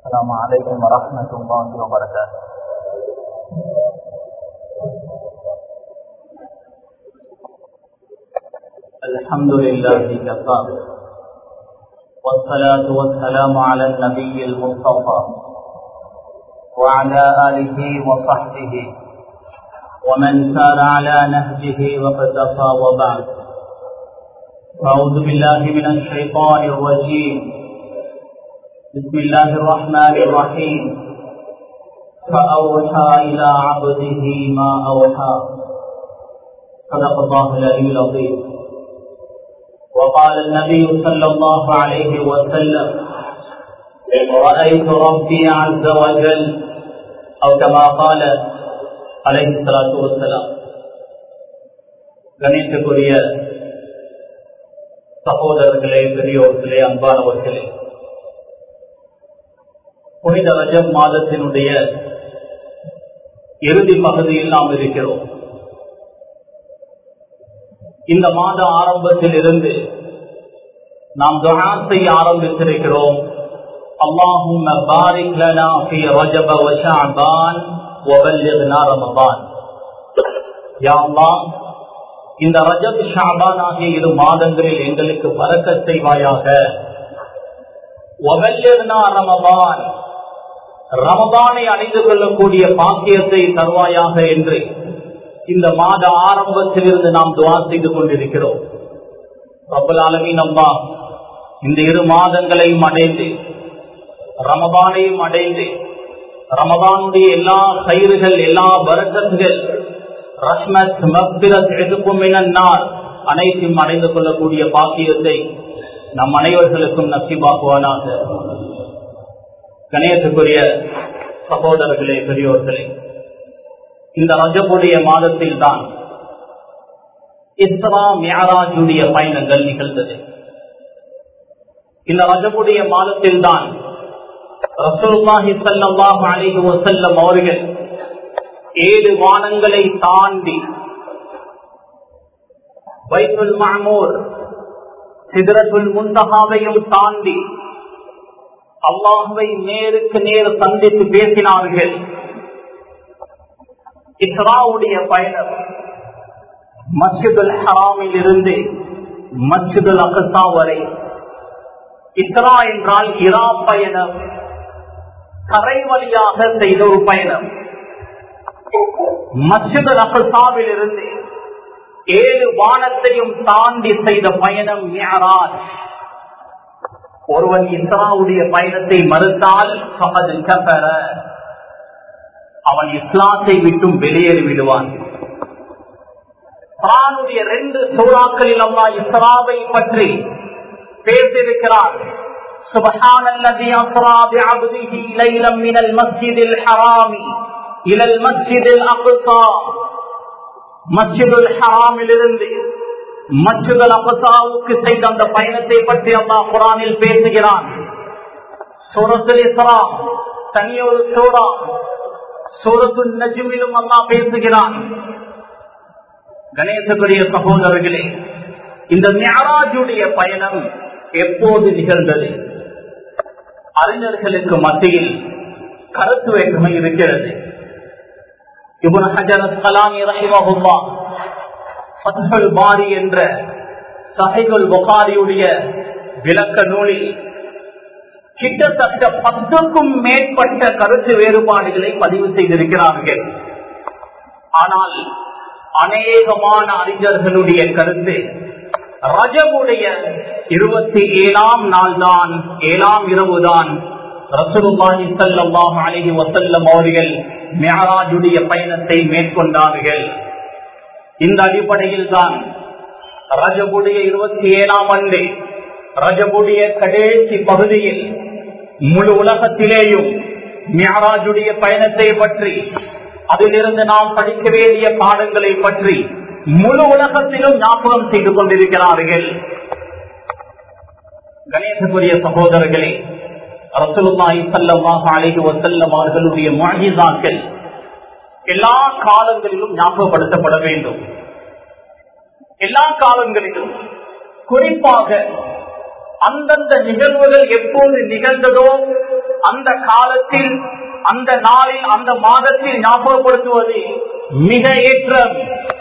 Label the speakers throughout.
Speaker 1: السلام عليكم ورحمة الله وبركاته الحمد لله كفى والصلاة والسلام على النبي المصطفى وعلى آله وصحبه ومن سار على نهجه واقتفى وبعد أعوذ بالله من الشيطان الرجيم بسم الله الرحمن الرحيم فأوحى إلى عبده ما أوحى صدق الله العلي العظيم وقال النبي صلى الله عليه وسلم رأيت ربي عز وجل أو كما قال عليه الصلاة والسلام கணித்துக்குரிய சகோதரர்களே பெரியோர்களே அன்பானவர்களே புனித ரஜப் மாதத்தினுடைய இறுதி பகுதியில் நாம் இருக்கிறோம் இந்த மாத ஆரம்பத்தில் இருந்து நாம் துஆ செய்ய ஆரம்பித்திருக்கிறோம் اللهم بارك لنا في رجب وشعبان وبلغنا رمضان يا الله இந்த ரஜப் ஷாபான் ஆகிய இரு மாதங்களில் எங்களுக்கு பறக்க செய்வாயாக ரமபான் ரமபானை அணிந்து கொள்ளக்கூடிய பாக்கியத்தை தருவாயாக என்று இந்த மாத ஆரம்பத்தில் இருந்து நாம் துவா செய்து கொண்டிருக்கிறோம் ரப்பலாலமின் அம்மா இந்த இரு மாதங்களையும் அடைந்து ரமபானையும் அடைந்து ரமபானுடைய எல்லா கயிறுகள் எல்லா பரக்கத்துகள் ரஹ்மத் மக்பிரத் எதுக்கும் நாள் அனைத்தையும் அடைந்து கொள்ளக்கூடிய பாக்கியத்தை நம் அனைவர்களுக்கும் நசிபாக்குவானாக கணேசக்குரிய சகோதரர்களே பெரியோர்களே இந்த ரஜபுடைய மாதத்தில் தான் இஸ்ரா மியாராஜுடைய பயணங்கள் நிகழ்ந்தது இந்த ரஜபுடைய மாதத்தில் தான் ரசூல்லாஹி சல்லாஹ் அலிஹி வசல்லம் அவர்கள் ஏழு வானங்களை தாண்டி வைத்துல் மாமூர் சிதறத்துல் முந்தகாவையும் தாண்டி அல்லாஹுவை நேருக்கு நேர் சந்தித்து பேசினார்கள் இஸ்ராவுடைய பயணம் மஸ்ஜிதுல் ஹராமில் இருந்து மஸ்ஜிதுல் அகசா வரை இஸ்ரா என்றால் இரா பயணம் கரை வழியாக செய்த ஒரு பயணம் மஸ்ஜிதுல் அகசாவில் இருந்து ஏழு வானத்தையும் தாண்டி செய்த பயணம் மியராஜ் ஒருவன் இஸ்ராவுடைய பயணத்தை மறுத்தால் அவன் இஸ்லாத்தை விட்டும் வெளியேறி விடுவான் குரானுடைய ரெண்டு சூறாக்களில் அம்மா இஸ்ராவை பற்றி பேசியிருக்கிறார் سبحان الذي أسرى بعبده ليلا من المسجد الحرام إلى المسجد الأقصى مسجد الحرام இருந்து மஸ்ஜித் அல் அபசாவுக்கு செய்த அந்த பயணத்தை பற்றி அல்லாஹ் குரானில் பேசுகிறான் சூரத்துல் இஸ்ரா தனியொரு சூறா சூரத்து நஜுமிலும் அல்லாஹ் பேசுகிறான் கணேசகுரிய சகோதரர்களே இந்த மியாராஜுடைய பயணம் எப்போது நிகழ்ந்தது அறிஞர்களுக்கு மத்தியில் கருத்து வேற்றுமை இருக்கிறது இவன் ஹஜர் கலாமி ரஹிமஹுல்லா ஃபத்ஹுல் பாரி என்ற சஹைகுல் புகாரியுடைய விளக்க நூலில் கிட்டத்தட்ட பத்துக்கும் மேற்பட்ட கருத்து வேறுபாடுகளை பதிவு செய்திருக்கிறார்கள் ஆனால் அநேகமான அறிஞர்களுடைய கருத்து ரஜமுடைய இருபத்தி ஏழாம் நாள் தான் ஏழாம் இரவுதான் ரசூலுல்லாஹி ஸல்லல்லாஹு அலைஹி வஸல்லம் அவர்கள் மியராஜுடைய பயணத்தை மேற்கொண்டார்கள் இந்த அடிப்படையில் தான் ரஜபுடைய இருபத்தி ஏழாம் ஆண்டு ரஜபுடைய கடைசி பகுதியில் முழு உலகத்திலேயும் மியாராஜுடைய பயணத்தை பற்றி அதிலிருந்து நாம் படிக்க வேண்டிய பாடங்களை பற்றி முழு உலகத்திலும் ஞாபகம் செய்து கொண்டிருக்கிறார்கள் கணேசக்குரிய சகோதரர்களே ரசூலுல்லாஹி ஸல்லல்லாஹு அலைஹி வஸல்லம் அவர்களுடைய முஅஜிசாக்கள் எல்லா காலங்களிலும் ஞாபகப்படுத்தப்பட வேண்டும் எல்லா காலங்களிலும் குறிப்பாக அந்தந்த நிகழ்வுகள் எப்போது நிகழ்ந்ததோ அந்த காலத்தில் அந்த நாளில் அந்த மாதத்தில் ஞாபகப்படுத்துவது மிக ஏற்றம்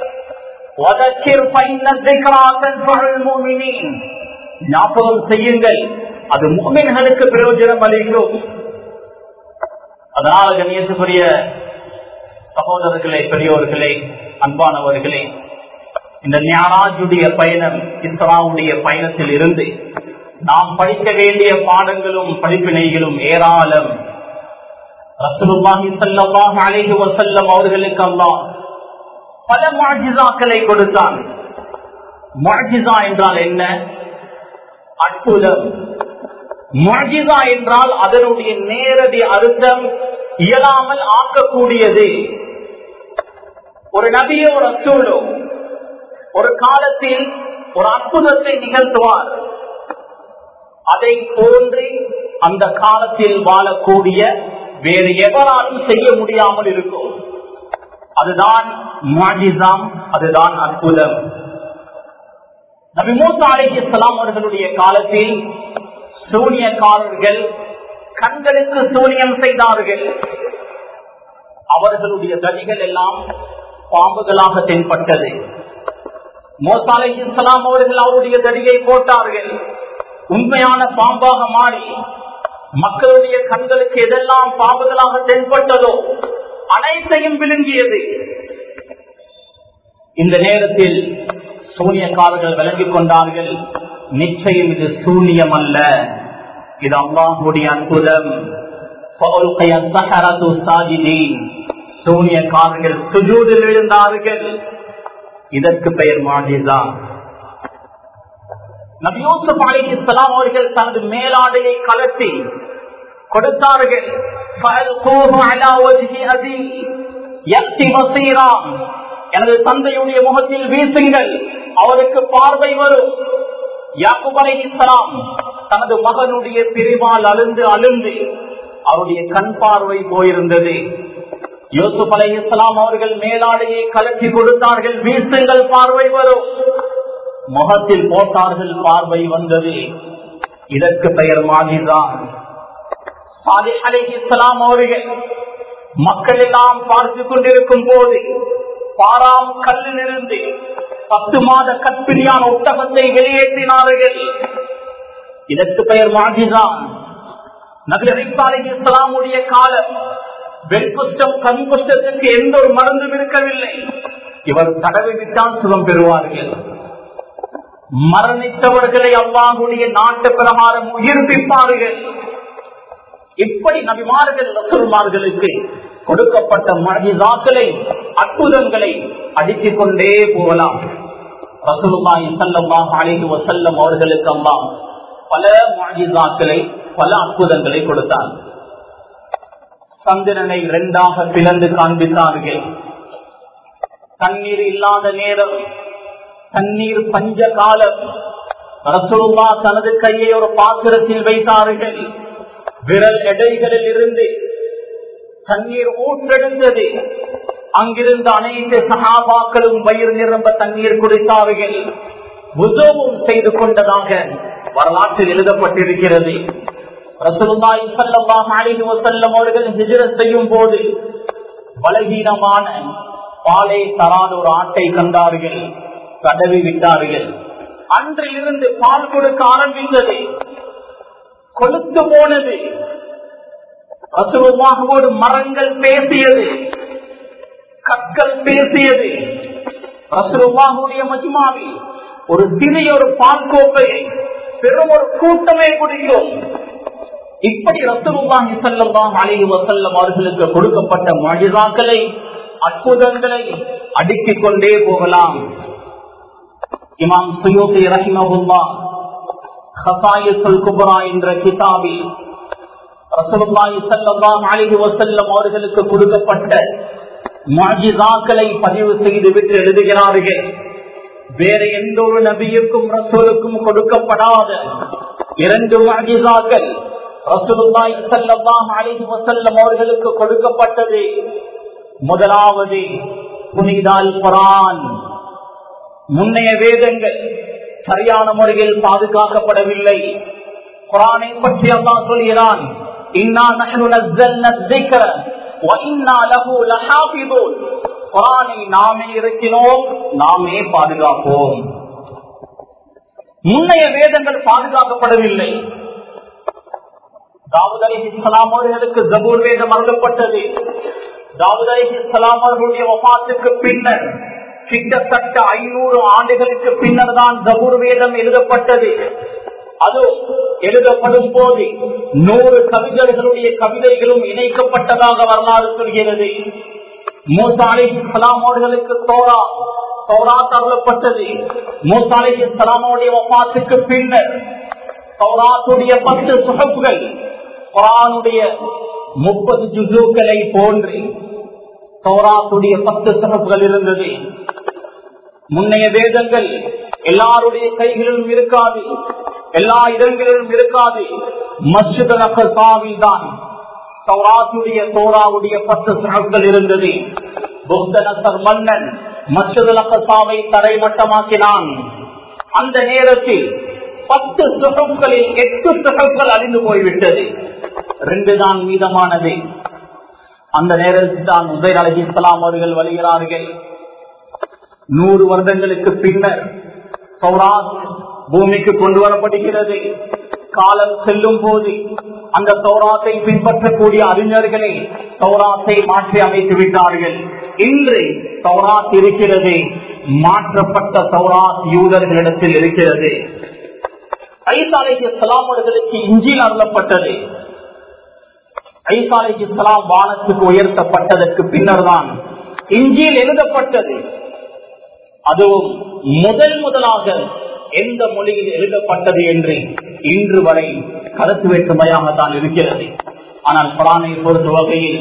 Speaker 1: ஞாபகம் செய்யுங்கள் அது முகமின்களுக்கு பிரயோஜனம் அளிக்கும் அதனால் கண்ணியத்துக்குரிய சகோதரர்களே பெரியோர்களே அன்பானவர்களே இந்த ஞானாஜுடைய பயணம் இஸ்ராவுடைய பயணத்தில் இருந்து நாம் படிக்க வேண்டிய பாடங்களும் படிப்பினைகளும் ஏராளம் ரசூலுல்லாஹி ஸல்லல்லாஹு அலைஹி வஸல்லம் அவர்களுக்கு அல்லாஹ் பல முஅஜிசாக்களை கொடுத்தான் முஅஜிசா என்றால் என்ன அற்புதம் முஅஜிசா என்றால் அதனுடைய நேரடி அர்த்தம் இயலாமல் ஆக்கக்கூடியது ஒரு நபியோ ரசூலோ ஒரு காலத்தில் ஒரு அற்புதத்தை நிகழ்த்துவார் அதை போன்று அந்த காலத்தில் வாழக்கூடிய வேறு எவராலும் செய்ய முடியாமல் இருக்கும் அதுதான் மாஜிசாம் அதுதான் அற்புதம் நபி மூசா அலிஸ்லாம் அவர்களுடைய காலத்தில் சூனியக்காரர்கள் கண்களுக்கு சூனியம் செய்தார்கள் அவர்களுடைய தடிகள் எல்லாம் பாம்புகளாக தென்பட்டது மோசாலை இஸ்லாம் அவர்கள் அவருடைய தடியை போட்டார்கள் உண்மையான பாம்பாக மாறி மக்களுடைய கண்களுக்கு எதெல்லாம் பாம்புகளாக தென்பட்டதோ அனைத்தையும் விழுங்கியது இந்த நேரத்தில் சூனியக்காரர்கள் விளங்கிக் கொண்டார்கள் நிச்சயம் இது சூனியம் அல்ல இது அல்லாஹுடைய அற்புதம் சூனியக்காரர்கள் சுஜூதில் எழுந்தார்கள் இதற்கு பெயர் மாஜிதா நபியூசுப் அலி இஸ்லாம் அவர்கள் தனது மேலாடையை கலட்டி கொடுத்தார்கள் எனது தந்தையுடைய முகத்தில் வீசுங்கள் அவருக்கு பார்வை வரும் யாக்குப் அலி இஸ்லாம் தனது மகனுடைய பிரிவால் அழுந்து அழுந்து அவருடைய கண் பார்வை போயிருந்தது யூசுப் அலை இஸ்லாம் அவர்கள் மேலாடையை கலட்டி கொடுத்தார்கள் வீசுங்கள் பார்வை வரும் முகத்தில் போட்டார்கள் பார்வை வந்தது இதற்கு பெயர் மாதிரிதான் இஸ்லாம் அவர்கள் மக்கள் எல்லாம் பார்த்து கொண்டிருக்கும் போது பாராம் கல்லிலிருந்து பத்து மாத கற்பிணியான ஒட்டகத்தை வெளியேற்றினார்கள் இதற்கு பெயர் மாதிரிதான் நகரிசாலை இஸ்லாமுடைய காலம் வெண்குஷ்டம் கண் குஷ்டத்துக்கு எந்த ஒரு மருந்தும் இருக்கவில்லை இவர் தடவை விட்டால் சுகம் பெறுவார்கள் மரணித்தவர்களை அல்லாஹுடைய நாட்டு பிரகாரம் உயிர்ப்பிப்பார்கள் இப்படி நபிமார்கள் ரசூல்மார்களுக்கு கொடுக்கப்பட்ட மனிதாக்களை அற்புதங்களை அடுக்கிக் கொண்டே போகலாம் ரசூலுல்லாஹி ஸல்லல்லாஹு அலைஹி வஸல்லம் அவர்களுக்கு அல்லாஹ் பல முஅஜிசாக்களை பல அற்புதங்களை கொடுத்தார் சந்திரனை இரண்டாக பிளந்து காண்பித்தார்கள் தண்ணீர் இல்லாத நேரம் தண்ணீர் பஞ்ச காலம் ரசூலுல்லா தனது கையை ஒரு பாத்திரத்தில் வைத்தார்கள் விரல் எடைகளில் இருந்து தண்ணீர் ஊற்றெடுத்தது அங்கிருந்த அனைத்து சகாபாக்களும் வயிறு நிரம்ப தண்ணீர் குடித்தார்கள் உதவும் செய்து கொண்டதாக வரலாற்றில் எழுதப்பட்டிருக்கிறது ரசூலுல்லாஹி ஸல்லல்லாஹு அலைஹி வஸல்லம் அவர்கள் ஹிஜ்ரத் செய்யும் போது பலகீனமான பாலை தராத ஒரு ஆட்டை கண்டார்கள் தடவி விட்டார்கள் அன்றிலிருந்து பால் கொடுக்க ஆரம்பித்தது கொளுத்து போனது ரசூலுல்லாஹோடு மரங்கள் பேசியது கற்கள் பேசியது ரசூலுல்லாஹுடைய மஜ்மாவில் ஒரு சிறிய ஒரு பால் கோப்பையை பெரும் ஒரு கூட்டமே குடிக்கும் இப்படி ரசூலுல்லாஹி ஸல்லல்லாஹு அலைஹி வஸல்லம் அவர்களுக்கு கொடுக்கப்பட்ட மஜிதாக்களை அற்புதங்களை அடுக்கிக் கொண்டே போகலாம் இமாம் சுயூதி ரஹிமஹுல்லா ஹசாயிசுல் குப்ரா என்ற கிதாபில் ரசூலுல்லாஹி ஸல்லல்லாஹு அலைஹி வஸல்லம் அவர்களுக்கு கொடுக்கப்பட்ட மஜிதாக்களை பதிவு செய்து விட்டு எழுதுகிறார்கள் வேற எந்த ஒரு நபியுக்கும் ரசூலுக்கும் கொடுக்கப்படாத இரண்டு மஜிதாக்கள் ரசூலுல்லாஹி ஸல்லல்லாஹு அலைஹி வஸல்லம் அவர்களுக்கு கொடுக்கப்பட்டது முதலாவது புனிதால் குரான் முன்னைய வேதங்கள் சரியான முறையில் பாதுகாக்கப்படவில்லை குரானை பற்றி அல்லாஹ் சொல்கிறான் இன்னா நஹ்னு நஸ்ஸல்னா الذِّكْرَ وَإِنَّا لَهُ لَحَافِظُونَ குர்ஆனை நாமே இருக்கிறோம் நாமே பாதுகாப்போம் முன்னைய வேதங்கள் பாதுகாக்கப்படவில்லை தாவூத் அலி இஸ்லாம் அவர்களுக்கு ஜபூர் வேதம் அருளப்பட்டது தாவூத் அலி இஸ்லாம் அவர்களுடைய வபாத்துக்கு பின்னர் கிட்டத்தட்ட ஐநூறு ஆண்டுகளுக்கு பின்னர் தான் ஜபூர் வேதம் எழுதப்பட்டது அது எழுதப்படும் போது நூறு கவிஞர்களுடைய கவிதைகளும் இணைக்கப்பட்டதாக வரலாறு சொல்கிறது மூசா அலி இஸ்லாம் அவர்களுக்கு தோரா தோரா தரப்பட்டது மூசா அலி இஸ்லாமுடைய வபாத்துக்கு பின்னர் தௌராத்துடைய பத்து சுகப்புகள் குரானுடைய முப்பது ஜுசுக்களை போன்று தௌராத்துடைய பத்து சுகப்புகள் இருந்தது முன்னைய வேதங்கள் எல்லாருடைய கைகளிலும் இருக்காது எல்லா இடங்களிலும் இருக்காது மஸ்ஜித் நகர்காவில் தான் தௌராத்துடைய தோராவுடைய பத்து சுகப்புகள் இருந்தது புத்த நசர் மன்னன் மஸ்ஜித் நகர்சாவை தரைமட்டமாக்கினான் அந்த நேரத்தில் பத்து சுகங்களில் எட்டு சுகங்கள் அழிந்து போய்விட்டது ரெண்டு தான் மீதமானது அந்த நேரத்தில் தான் உதய் அலி இஸ்லாம் அவர்கள் வருகிறார்கள் நூறு வருடங்களுக்கு பின்னர் சௌராத் பூமிக்கு கொண்டு வரப்படுகிறது காலம் செல்லும் போது அந்த சௌராத்தை பின்பற்றக்கூடிய அறிஞர்களே சௌராத்தை மாற்றி அமைத்து விட்டார்கள் இன்று சௌராத் இருக்கிறது மாற்றப்பட்ட சௌராத் யூதர்களிடத்தில் இருக்கிறது ஐசாலைக்கு அவர்களுக்கு இஞ்சில் அருளப்பட்டது ஐசாலைக்கு இஸ்லாம் வானத்துக்கு உயர்த்தப்பட்டதற்கு பின்னர் தான் இஞ்சியில் எழுதப்பட்டது அதுவும் முதல் முதலாக எந்த மொழியில் எழுதப்பட்டது என்று இன்று வரை கருத்து வேற்றுமையாக தான் இருக்கிறது ஆனால் குரானை பொறுத்த வகையில்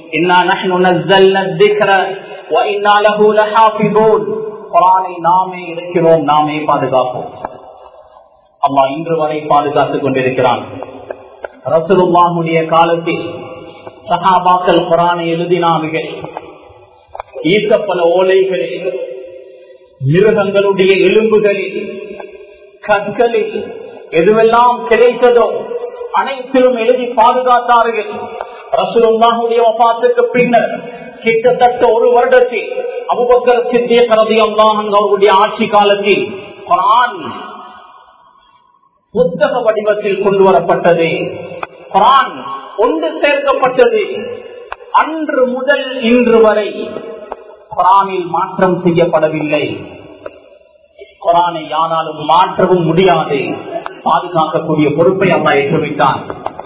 Speaker 1: குரானை நாமே இருக்கிறோம் நாமே பாதுகாப்போம் அம்மா இன்று வரை பாதுகாத்துக் கொண்டிருக்கிறான் ரசூலுல்லாஹுடைய காலத்தில் சஹாபாக்கள் குரானை எழுதினார்கள் ஈர்க்கப்பல ஓலைகளில் மிருகங்களுடைய எலும்புகளில் கற்களில் எதுவெல்லாம் கிடைத்ததோ அனைத்திலும் எழுதி பாதுகாத்தார்கள் ரசூலுல்லாஹுடைய வபாத்துக்கு பின்னர் கிட்டத்தட்ட ஒரு வருடத்தில் அபுபக்கர் சித்திய கரதி அவர்களுடைய ஆட்சி காலத்தில் குரான் புத்தக வடிவத்தில் கொண்டு வரப்பட்டது குரான் ஒன்று சேர்க்கப்பட்டது அன்று முதல் இன்று வரை குரானில் மாற்றம் செய்யப்படவில்லை குரானை யாராலும் மாற்றவும் முடியாது பாதுகாக்கக்கூடிய பொறுப்பை அல்லா ஏற்றுவிட்டான்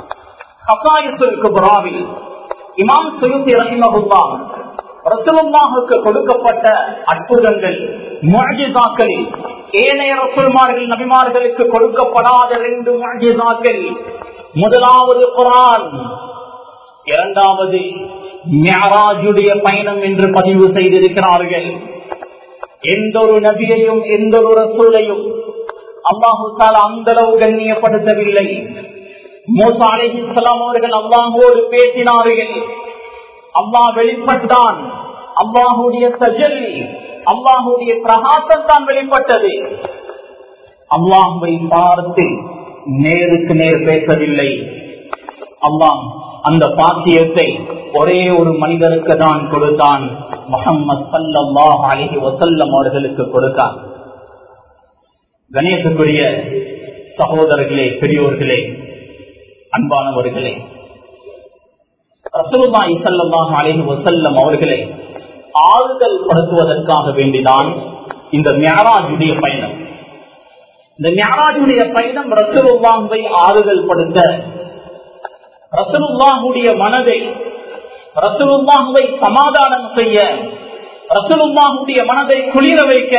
Speaker 1: புறாவில் இமாம் சுயுத்தி ரஹிமகுல்லா ரசூலுல்லாஹுக்கு கொடுக்கப்பட்ட அற்புதங்கள் முஅஜிசாக்களில் ஏனைய ரசூல்மார்கள் நபிமார்களுக்கு கொடுக்கப்படாத ரெண்டு முஅஜிசாக்கள் முதலாவது குரான் இரண்டாவது மியராஜுடைய பயணம் என்று பதிவு செய்திருக்கிறார்கள் எந்த ஒரு நபியையும் எந்த ஒரு ரசூலையும் அல்லாஹு தாலா அந்த அளவு கண்ணியப்படுத்தவில்லை மோசா அலிஹிஸ்லாம் அவர்கள் அல்லாஹோடு பேசினார்கள் அல்லாஹ் வெளிப்பட்டான் அல்லாஹுடைய சஜலி அல்லாஹுடைய பிரகாசம் தான் வெளிப்பட்டது அல்லாஹுவை பார்த்து நேருக்கு நேர் பேசவில்லை அல்லாஹ் அந்த பாத்தியத்தை ஒரே ஒரு மனிதருக்கு தான் கொடுத்தான் முகம்மது சல்லாஹ் அலிஹி வசல்லம் அவர்களுக்கு கொடுத்தான் கணேசக்குரிய சகோதரர்களே பெரியோர்களே அன்பானவர்களே ரசூலுல்லாஹி ஸல்லல்லாஹு அலைஹி வஸல்லம் அவர்களை ஆறுதல் படுத்துவதற்காக வேண்டிதான் இந்த மியராஜுடைய பயணம் இந்த மியராஜுடைய பயணம் ரசூலுல்லாஹுவை ஆறுதல் படுத்த ரசூலுல்லாஹுடைய மனதை ரசூலுல்லாஹுவை சமாதானம் செய்ய ரசூலுல்லாஹுடைய மனதை குளிர வைக்க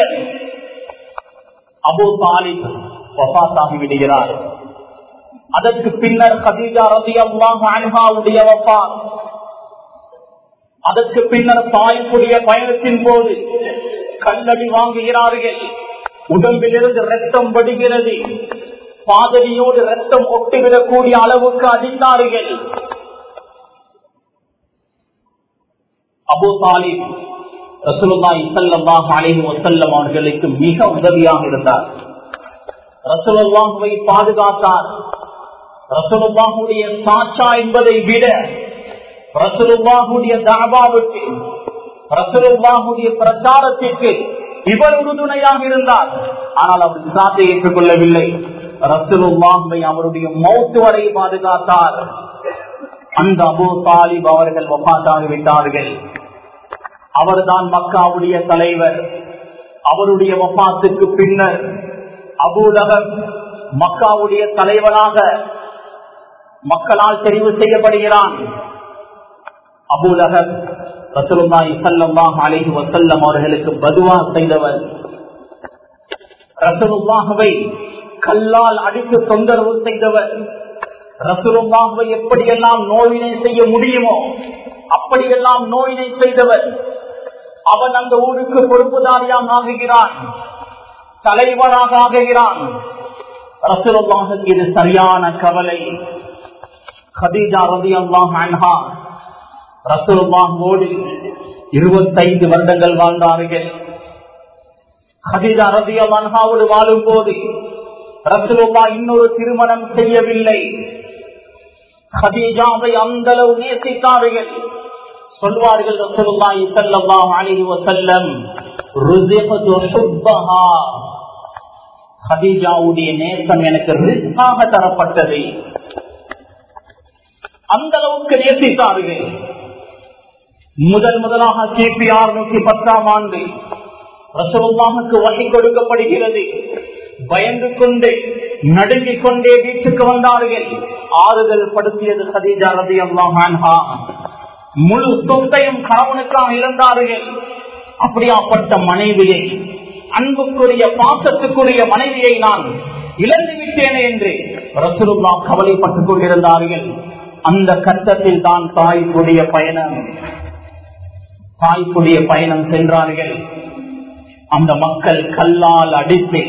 Speaker 1: அபு தாலிப் வபாத்தாகி விடுகிறார் அதற்கு பின்னர் ஹதீஜா ரதி அல்லாஹ் அன்ஹாவுடைய வபாத் அதற்கு பின்னர் தாய்ப்புடைய பயணத்தின் போது கல்லடி வாங்குகிறார்கள் உடம்பிலிருந்து ரத்தம் வடிகிறது பாதவியோடு ரத்தம் ஒட்டிவிடக்கூடிய அளவுக்கு அடித்தார்கள் அபு தாலிப் ரசூலுல்லாஹி ஸல்லல்லாஹு அலைஹி வஸல்லம் அவர்களுக்கு மிக உதவியாக இருந்தார் ரசூலுல்லாஹுவை பாதுகாத்தார் ரசூலுல்லாஹுடைய சாட்சா என்பதை விட ரசூலுல்லாஹுடைய தாபாவுக்கு ரசூலுல்லாஹுடைய பிரச்சாரத்திற்கு இவர் உறுதுணையாக இருந்தார் ஆனால் அவர் இஸ்லாத்தை ஏற்றுக்கொள்ளவில்லை ரசூலுல்லாஹுவை அவருடைய மௌத்து வரை பாதுகாத்தார் அந்த அபு தாலிப் அவர்கள் ஒப்பாத்தாகி விட்டார்கள் அவர்தான் மக்காவுடைய தலைவர் அவருடைய வப்பாத்துக்கு பின்னர் அபூலகர் மக்காவுடைய தலைவராக மக்களால் தெரிவு செய்யப்படுகிறான் அபூலகர் ரசூலுல்லாஹி ஸல்லல்லாஹு அலைஹி வஸல்லம் அவர்களுக்கு பதுவா செய்தவர் ரசூலுல்லாஹுவை கல்லால் அடித்து தொந்தரவு செய்தவர் ரசூலுல்லாஹுவை எப்படியெல்லாம் நோயினை செய்ய முடியுமோ அப்படியெல்லாம் நோயினை செய்தவர் அவன் அந்த ஊருக்கு பொறுப்புதாரியாக ஆகுகிறான் தலைவராக ஆகுகிறான் ரசூலுல்லாஹுக்கு இது சரியான கவலை கதீஜா ரதி அல்லாஹ் அன்ஹா ரசூலுல்லாஹோடு இருபத்தைந்து வருடங்கள் வாழ்ந்தார்கள் ஹதீஜா ரதி அல்லாஹாவோடு வாழும் போது ரசூலுல்லா இன்னொரு திருமணம் செய்யவில்லை ஹதீஜாவை அந்த அளவு நேசித்தார்கள் சொல்வார்கள் ரசூலுல்லாஹி ஸல்லல்லாஹு அலைஹி வஸல்லம் ருஸிகது ஹுப்பஹா ஹதீஜாவுடைய நேசம் எனக்கு ரிஸ்காக தரப்பட்டது அந்த அளவுக்கு நேசித்தார்கள் முதல் முதலாக கிபி அறுநூத்தி பத்தாம் ஆண்டு ரசோல்லாவுக்கு வகை கொடுக்கப்படுகிறது பயந்து கொண்டு நடுங்கிக் கொண்டே வீட்டுக்கு வந்தார்கள் ஆறுதல் படுத்தியது சதீஜா ரதி அல்லாஹா முழு சொத்தையும் கணவனுக்காக இழந்தார்கள் அப்படியாப்பட்ட மனைவியை அன்புக்குரிய பாசத்துக்குரிய மனைவியை நான் இழந்து விட்டேனே என்று ரசூலுல்லா கவலைப்பட்டுக் கொண்டிருந்தார்கள் அந்த கட்டத்தில் தான் தாய்க்குடைய பயணம் தாய்க்குடைய பயணம் சென்றார்கள் அந்த மக்கள் கல்லால் அடித்து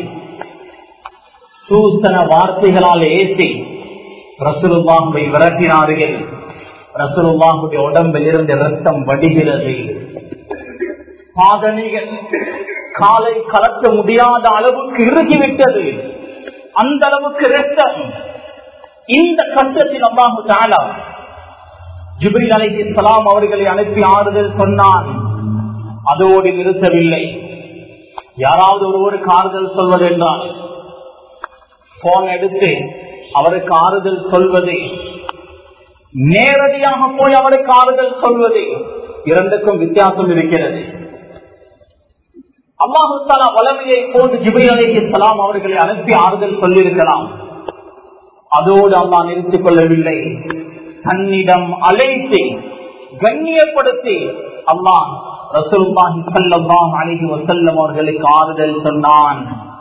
Speaker 1: சூசன வார்த்தைகளால் ஏசி ரசூலுல்லாஹுவை விரட்டினார்கள் ரசூலுல்லாஹுடைய உடம்பில் இருந்து ரத்தம் வடிகிறது சாதனைகள் காலை கலக்க முடியாத அளவுக்கு இறுகிவிட்டது அந்த அளவுக்கு ரத்தம் இந்த கட்டத்தில் அல்லாஹு தாலா ஜிப்ரில் அலை இஸ்லாம் அவர்களை அனுப்பி ஆறுதல் சொன்னான் அதோடு நிறுத்தவில்லை யாராவது ஒருவருக்கு ஆறுதல் சொல்வது என்றால் போன் எடுத்து அவருக்கு ஆறுதல் சொல்வது நேரடியாக போய் அவருக்கு ஆறுதல் சொல்வது இரண்டுக்கும் வித்தியாசம் இருக்கிறது அல்லாஹு தாலா வளமையை போன்று ஜிப்ரில் அலை இஸ்லாம் அவர்களை அனுப்பி ஆறுதல் சொல்லியிருக்கலாம் அதோடு அல்லா நிறுத்திக் கொள்ளவில்லை தன்னிடம் அழைத்து கண்ணியப்படுத்தி அல்லாஹ் ரசூலுல்லாஹி ஸல்லல்லாஹு அலைஹி வஸல்லம் அவர்களுக்கு ஆறுதல் சொன்னான்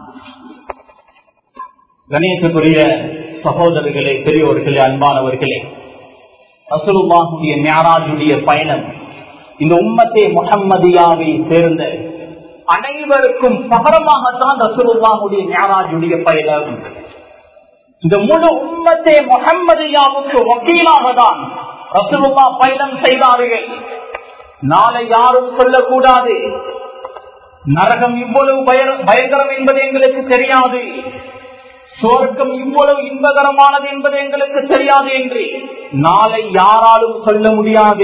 Speaker 1: கணேசக்குரிய சகோதரர்களே பெரியோர்களே அன்பானவர்களே ரசூலுல்லாஹுடைய ஞாராஜுடைய பயணம் இந்த உம்மத்தே முகம்மதியாவை சேர்ந்த அனைவருக்கும் பகரமாகத்தான் ரசூலுல்லாஹுடைய ஞாராஜுடைய பயணம் இந்த முழு உம்மத்தே முகம்மதியாவுக்கு வக்கீலாக தான் ரசூலுல்லா பயணம் செய்தார்கள் நாளை யாரும் சொல்லக்கூடாது நரகம் இவ்வளவு பயங்கரம் என்பது எங்களுக்கு தெரியாது சுவர்க்கம் இவ்வளவு இன்பகரமானது என்பது எங்களுக்கு தெரியாது என்று நாளை யாராலும் சொல்ல முடியாது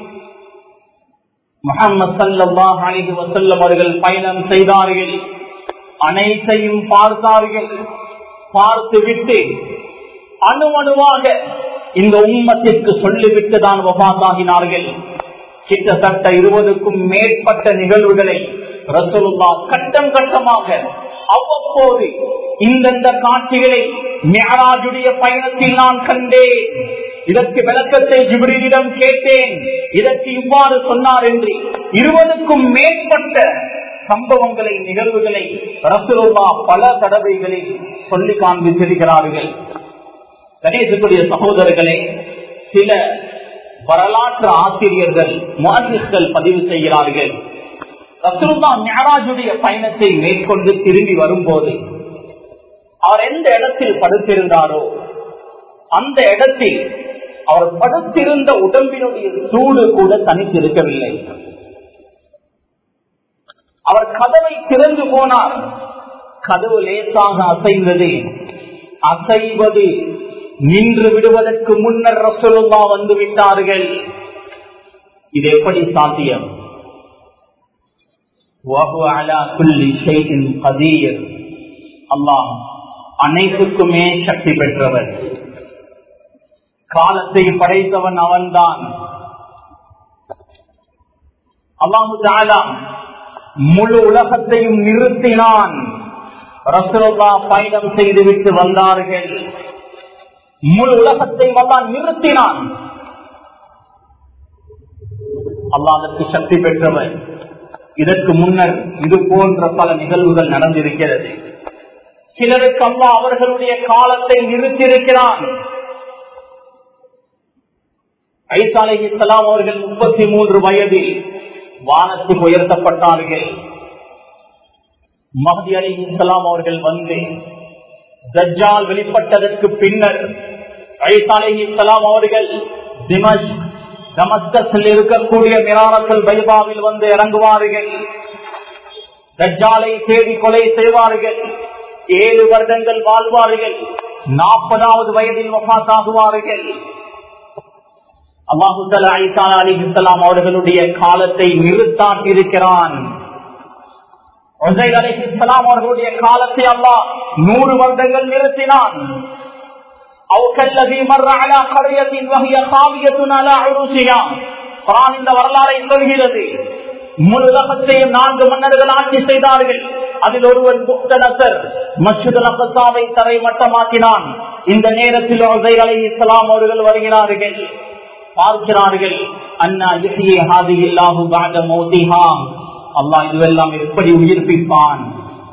Speaker 1: முகமது சல்லாஹ் அலிஹி வசல்லம் அவர்கள் பயணம் செய்தார்கள் அனைத்தையும் பார்த்தார்கள் பார்த்து விட்டு அணு அணுவாக இந்த உம்மத்திற்கு சொல்லிவிட்டு தான் வபாத்தாகினார்கள் கிட்டத்தட்ட இருபதுக்கும் மேற்பட்ட நிகழ்வுகளை ரசூலுல்லா கட்டம் கட்டமாக அவ்வப்போது இந்தந்த காட்சிகளை மேராஜுடைய பயணத்தில் நான் கண்டேன் இதற்கு விளக்கத்தை ஜிபிரிடம் கேட்டேன் இதற்கு இவ்வாறு சொன்னார் என்று இருபதுக்கும் மேற்பட்ட சம்பவங்களை நிகழ்வுகளை ரசூலுல்லா பல தடவைகளில் சொல்லி காண்பித்திருக்கிறார்கள் கணேசத்துடைய சகோதரர்களே சில வரலாற்று ஆசிரியர்கள் முஹிஸ்கள் பதிவு செய்கிறார்கள் ரசூலுல்லா ஞாராஜுடைய பயணத்தை மேற்கொண்டு திரும்பி வரும்போது அவர் எந்த இடத்தில் படுத்திருந்தாரோ அந்த இடத்தில் அவர் படுத்திருந்த உடம்பினுடைய சூடு கூட தனித்திருக்கவில்லை அவர் கதவை திறந்து போனார் கதவு லேசாக அசைந்தது அசைவது நின்று விடுவதற்கு முன்னர் ரசூலுல்லா வந்து விட்டார்கள் இது எப்படி சாத்தியம் وهو على كل شيء قدير அல்லாஹ் அனைத்துக்குமே சக்தி பெற்றவர் காலத்தை படைத்தவன் அவன்தான் அல்லாஹு தாலா முழு உலகத்தையும் நிறுத்தினான் ரசோல்லா பயணம் செய்துவிட்டு வந்தார்கள் முழு உலகத்தையும் அல்லாஹ் நிறுத்தினான் அல்லாஹ் அதற்கு சக்தி பெற்றவர் இதற்கு முன்னர் இது போன்ற பல நிகழ்வுகள் நடந்திருக்கிறது சிலருக்கு அல்லா அவர்களுடைய காலத்தை நிறுத்தியிருக்கிறான் ஐசாலை இஸ்லாம் அவர்கள் முப்பத்தி மூன்று வயதில் வானத்துக்கு உயர்த்தப்பட்டார்கள் மஹதி அலி இஸ்லாம் அவர்கள் வந்து தஜ்ஜால் வெளிப்பட்டதற்கு பின்னர் ஐசாலை இஸ்லாம் அவர்கள் திமஷ் தமஸ்கஸில் இருக்கக்கூடிய மிராரத்தில் பைபாவில் வந்து இறங்குவார்கள் தஜ்ஜாலை தேடி கொலை செய்வார்கள் ஏழு வருடங்கள் வாழ்வார்கள் நாற்பதாவது வயதில் வபாத்தாகுவார்கள் அல்லாஹுத்தல ஐசா அலி இஸ்லாம் அவர்களுடைய காலத்தை நிறுத்தாட்டியிருக்கிறான் அலி இஸ்லாம் அவர்களுடைய காலத்தை அல்லாஹ் நூறு வருடங்கள் நிறுத்தினான் இந்த வரலாறை சொல்கிறது முழுலகத்தையும் நான்கு மன்னர்கள் ஆட்சி செய்தார்கள் அதில் ஒருவன் புக்தனசர் மசூத் அகசாவை தரை மட்டமாக்கினான் இந்த நேரத்தில் அலை இஸ்லாம் அவர்கள் வருகிறார்கள் பார்க்கிறார்கள் அண்ணா இசையை ஹாதி இல்லாஹு பாக மோதிஹா அல்லாஹ் இதுவெல்லாம் எப்படி உயிர்ப்பிப்பான்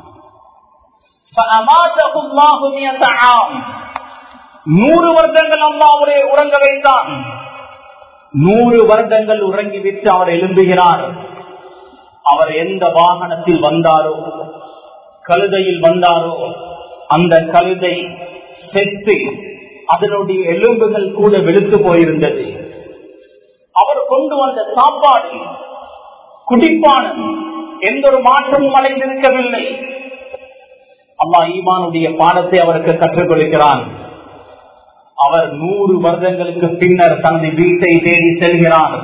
Speaker 1: நூறு வருடங்கள் அல்லாவுடைய உறங்க வைத்தான் நூறு வருடங்கள் உறங்கிவிட்டு அவர் எழும்புகிறார் அவர் எந்த வாகனத்தில் வந்தாரோ கழுதையில் வந்தாரோ அந்த கழுதை செத்து அதனுடைய எலும்புகள் கூட வெளுத்து போயிருந்தது அவர் கொண்டு வந்த சாப்பாடு குடிப்பானம் எந்த ஒரு மாற்றமும் அடைந்திருக்கவில்லை அல்லா ஈமானுடைய பாடத்தை அவருக்கு கற்றுக் கொடுக்கிறான் அவர் நூறு வருடங்களுக்கு பின்னர் தனது வீட்டை தேடி செல்கிறார்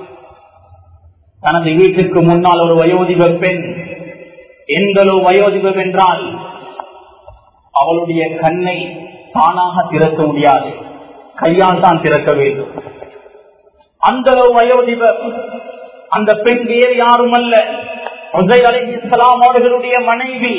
Speaker 1: தனது வீட்டுக்கு முன்னால் ஒரு வயோதிப பெண் எந்தளவு வயோதிபம் என்றால் அவளுடைய கண்ணை தானாக திறக்க முடியாது கையால் தான் திறக்க வேண்டும் அந்த அளவு வயோதிபர் அந்த பெண் வேறு யாரும் அல்ல அலை இஸ்லாம் அவர்களுடைய மனைவி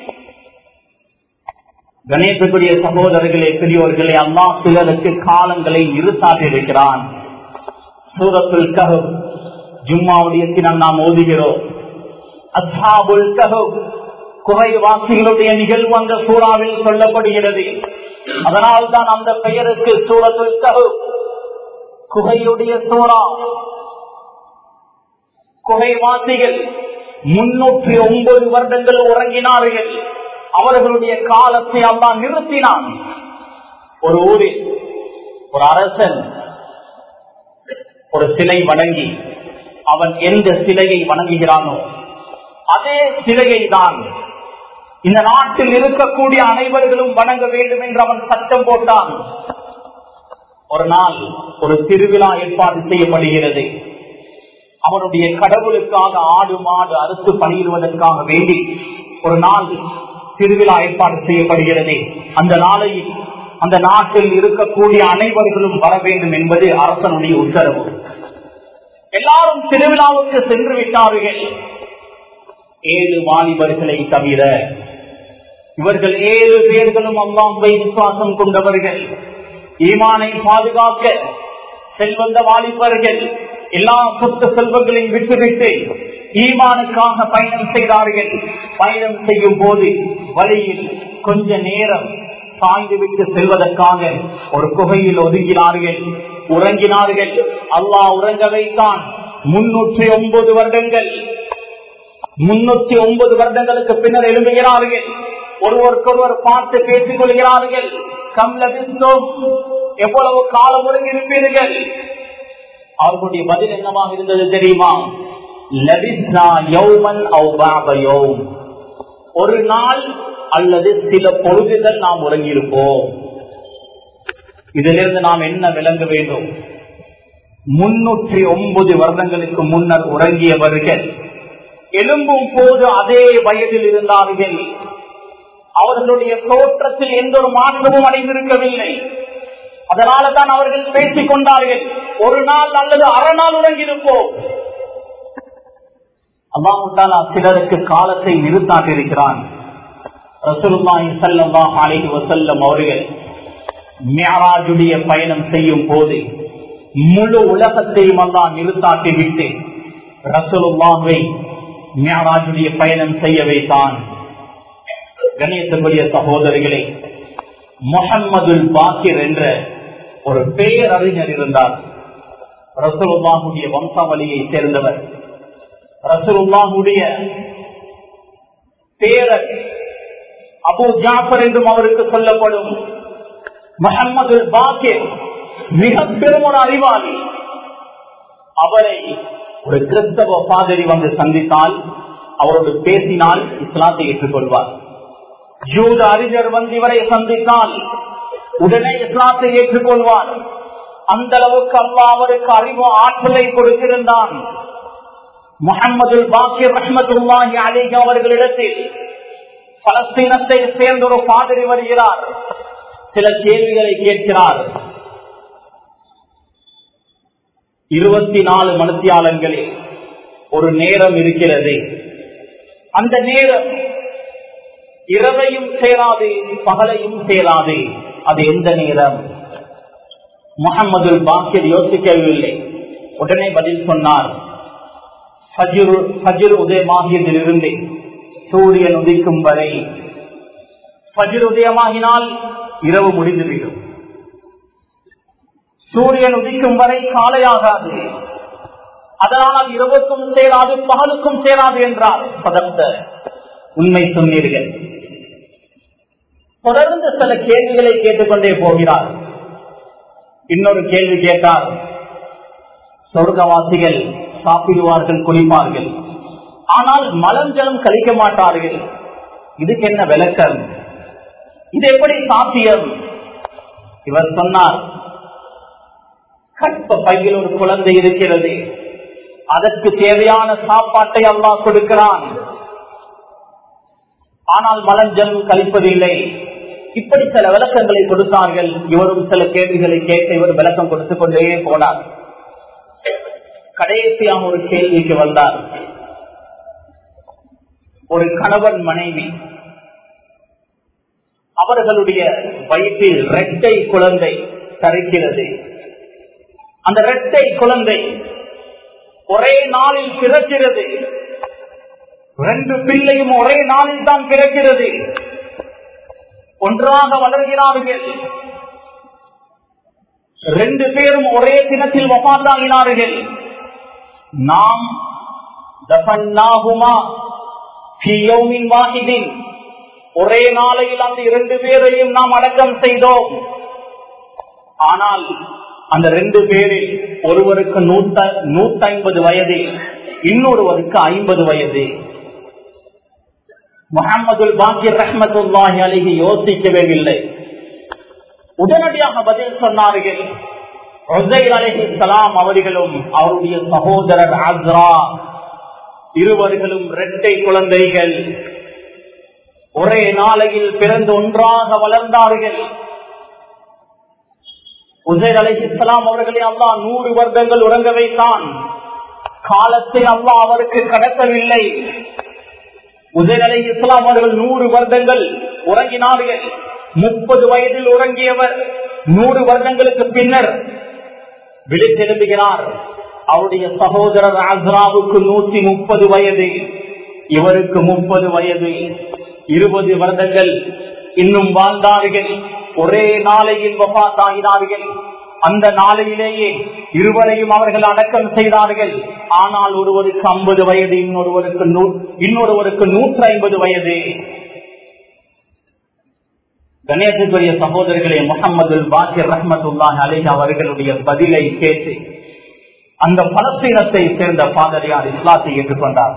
Speaker 1: கணேசக்குரிய சகோதரர்களே பெரியோர்களே அம்மா சிலருக்கு காலங்களை நிறுத்தாட்டி இருக்கிறான் சூரத்துல் கஹு ஜும்மாவுடைய தினம் நாம் ஓதுகிறோம் அஸ்ஹாபுல் கஹு குகைவாசிகளுடைய நிகழ்வு அந்த சூறாவில் சொல்லப்படுகிறது அதனால் தான் அந்த பெயருக்கு சூரத்துல் கஹு குகையுடைய சூறா குகைவாசிகள் முன்னூற்றி ஒன்பது வருடங்கள் உறங்கினார்கள் அவர்களுடைய காலத்தை அல்லா நிறுத்தினான் ஒரு ஊரில் ஒரு அரசன் ஒரு சிலை வணங்கி அவன் எந்த சிலையை வணங்குகிறானோ அதே சிலையை தான் இந்த நாட்டில் இருக்கக்கூடிய அனைவர்களும் வணங்க வேண்டும் என்று அவன் சட்டம் போட்டான் ஒரு நாள் ஒரு திருவிழா ஏற்பாடு செய்யப்படுகிறது அவனுடைய கடவுளுக்காக ஆடு மாடு அறுத்து பணியிடுவதற்காக வேண்டி ஒரு நாள் திருவிழா ஏற்பாடு செய்யப்படுகிறது அந்த நாளையில் அந்த நாட்டில் இருக்கக்கூடிய அனைவர்களும் வர வேண்டும் என்பது அரசனுடைய உத்தரவு எல்லாரும் திருவிழாவுக்கு சென்று விட்டார்கள் ஏழு வாலிபர்களை தவிர இவர்கள் ஏழு பேர்களும் அல்லாம்பை விசுவாசம் கொண்டவர்கள் ஈமானை பாதுகாக்க செல்வந்த வாலிபர்கள் எல்லா சொத்து செல்வங்களையும் விட்டுவிட்டு ஈமானுக்காக பயணம் செய்தார்கள் பயணம் செய்யும் போது வழியில் கொஞ்ச நேரம் சாய்ந்து விட்டு செல்வதற்காக ஒரு குகையில் ஒதுங்கினார்கள் உறங்கினார்கள் அல்லாஹ் உறங்க வைத்தான் முன்னூற்றி ஒன்பது வருடங்கள் முன்னூத்தி ஒன்பது வருடங்களுக்கு பின்னர் எழுதுகிறார்கள் ஒருவருக்கொருவர் பார்த்து பேசிக் கொள்கிறார்கள் கம்லபிந்தோம் எவ்வளவு காலம் ஒருங்கி இருப்பீர்கள் அவர்களுடைய பதில் என்னவாக இருந்தது தெரியுமா லபிஸ்னா யௌமன் யௌம் ஒரு நாள் அல்லது சில பொழுதுகள் நாம் உறங்கியிருப்போம் இதிலிருந்து நாம் என்ன விளங்க வேண்டும் முன்னூற்றி ஒன்பது வருடங்களுக்கு முன்னர் உறங்கியவர்கள் எழும்பும் போது அதே வயதில் இருந்தார்கள் அவர்களுடைய தோற்றத்தில் எந்த ஒரு மாற்றமும் அடைந்திருக்கவில்லை அதனால தான் அவர்கள் பேசிக் கொண்டார்கள் ஒரு நாள் அல்லது அரை நாள் உறங்கியிருப்போம் அல்லாஹாலா சிலருக்கு காலத்தை நிறுத்தாட்டிருக்கிறான் ரசூலுல்லாஹி ஸல்லல்லாஹு அலைஹி வஸல்லம் அவர்கள் மியராஜுடைய பயணம் செய்யும் போது முழு உலகத்தையும் அல்லாஹ் நிறுத்தாட்டி விட்டு ரசூலுல்லாஹை மியராஜுடைய பயணம் செய்ய வைத்தான் கணேசபுரிய சகோதரிகளே முகம்மதுல் பாக்கிர் என்ற ஒரு பேரறிஞர் இருந்தார் ரசூலுல்லாஹுடைய வம்சாவளியை சேர்ந்தவர் ரசூலுல்லாஹுடைய பேரர் அபு ஜாஃபர் என்றும் அவருக்கு சொல்லப்படும் முகமது பாக்கிர் மிக பெரும் ஒரு அறிவாளி அவரை ஒரு கிறிஸ்தவ பாதிரி வந்து சந்தித்தால் அவரோடு பேசினால் இஸ்லாத்தை ஏற்றுக்கொள்வார் யூத அறிஞர் வந்து இவரை சந்தித்தால் உடனே இஸ்லாத்தை ஏற்றுக்கொள்வார் அந்த அளவுக்கு அல்லா அவருக்கு அறிவு ஆற்றலை கொடுத்திருந்தான் முகமது பாக்கிர் ரஹமத்துல்லாஹி அலிக அவர்களிடத்தில் பலஸ்தீனத்தை சேர்ந்த ஒரு பாதிரி வருகிறார் சில கேள்விகளை கேட்கிறார் இருபத்தி நாலு மனுத்தியாளர்களில் ஒரு நேரம் இருக்கிறது அந்த நேரம் இரவையும் சேராது பகலையும் சேராது அது எந்த நேரம் முகமது பாக்கிர் யோசிக்கவில்லை உடனே பதில் சொன்னார் ஃபஜ்ர் உதயமாகியதிலிருந்து சூரியன் உதிக்கும் வரை ஃபஜ்ர் உதயமாகினால் இரவு முடிந்துவிடும் சூரியன் உதிக்கும் வரை காலையாகாது அதனால் இரவுக்கும் சேராது பகலுக்கும் சேராது என்றார் பதத்த உண்மை சொன்னீர்கள் தொடர்ந்து சில கேள்விகளை கேட்டுக்கொண்டே போகிறார் இன்னொரு கேள்வி கேட்டார் சொர்க்கவாசிகள் சாப்பிடுவார்கள் குடிப்பார்கள் ஆனால் மலம் ஜலம் கழிக்க மாட்டார்கள் இதுக்கு என்ன விளக்கம் இது எப்படி சாத்தியம் இவர் சொன்னார் கற்ப பையில் ஒரு குழந்தை இருக்கிறது அதற்கு தேவையான சாப்பாட்டை அல்லா கொடுக்கிறான் ஆனால் மலம் ஜலம் கழிப்பதில்லை இப்படி சில விளக்கங்களை கொடுத்தார்கள் இவரும் சில கேள்விகளை கேட்க இவர் விளக்கம் கொடுத்துக் கொண்டே போனார் கடைசியாக ஒரு கேள்விக்கு வந்தார் ஒரு கணவன் மனைவி அவர்களுடைய வயிற்றில் இரட்டை குழந்தை தரிக்கிறது அந்த இரட்டை குழந்தை ஒரே நாளில் பிறக்கிறது ரெண்டு பிள்ளையும் ஒரே நாளில் தான் பிறக்கிறது ஒன்றாக வளர்கிறார்கள் ரெண்டு பேரும் ஒரே தினத்தில் வபாத்தாகினார்கள் நாம் தபன்னாகுமா வாஹிதின் ஒரே நாளையில் அந்த இரண்டு பேரையும் நாம் அடக்கம் செய்தோம் ஆனால் அந்த ரெண்டு பேரில் ஒருவருக்கு நூத்த நூத்தி ஐம்பது வயது இன்னொருவருக்கு ஐம்பது வயது முகமது பாக்கிர் ரஹமத்துல்லாஹி அலிஹி யோசிக்கவே இல்லை உடனடியாக பதில் சொன்னார்கள் அலஹி சலாம் அவர்களும் அவருடைய சகோதரர் ஆக்ரா இருவர்களும் இரட்டை குழந்தைகள் ஒரே நாளையில் பிறந்து ஒன்றாக வளர்ந்தார்கள் உசைர் அலி இஸ்லாம் அவர்களை அல்லா நூறு வருடங்கள் உறங்க வைத்தான் காலத்தை அல்லா அவருக்கு கடத்தவில்லை உசைர் அலி இஸ்லாம் அவர்கள் நூறு வருடங்கள் உறங்கினார்கள் முப்பது வயதில் உறங்கியவர் நூறு வருடங்களுக்கு பின்னர் விழித்தெழும்புகிறார் அவருடைய சகோதரர் ஆஸ்ராவுக்கு நூத்தி முப்பது வயது இவருக்கு முப்பது வயது இருபது வருடங்கள் இன்னும் வாழ்ந்தார்கள் ஒரே நாளையில் வபாத்தாகினார்கள் அந்த நாளையிலேயே இருவரையும் அவர்கள் அடக்கம் செய்தார்கள் ஆனால் ஒருவருக்கு ஐம்பது வயது இன்னொருவருக்கு இன்னொருவருக்கு நூற்றி ஐம்பது வயது கணேசத்துடைய சகோதரர்களே முகமது பாக்கிர் ரஹமத்துல்லாஹ் அலிஹ் அவர்களுடைய பதிலை கேட்டு அந்த பலஸ்தீனத்தை சேர்ந்த பாதரியார் இஸ்லாத்தை ஏற்றுக்கொண்டார்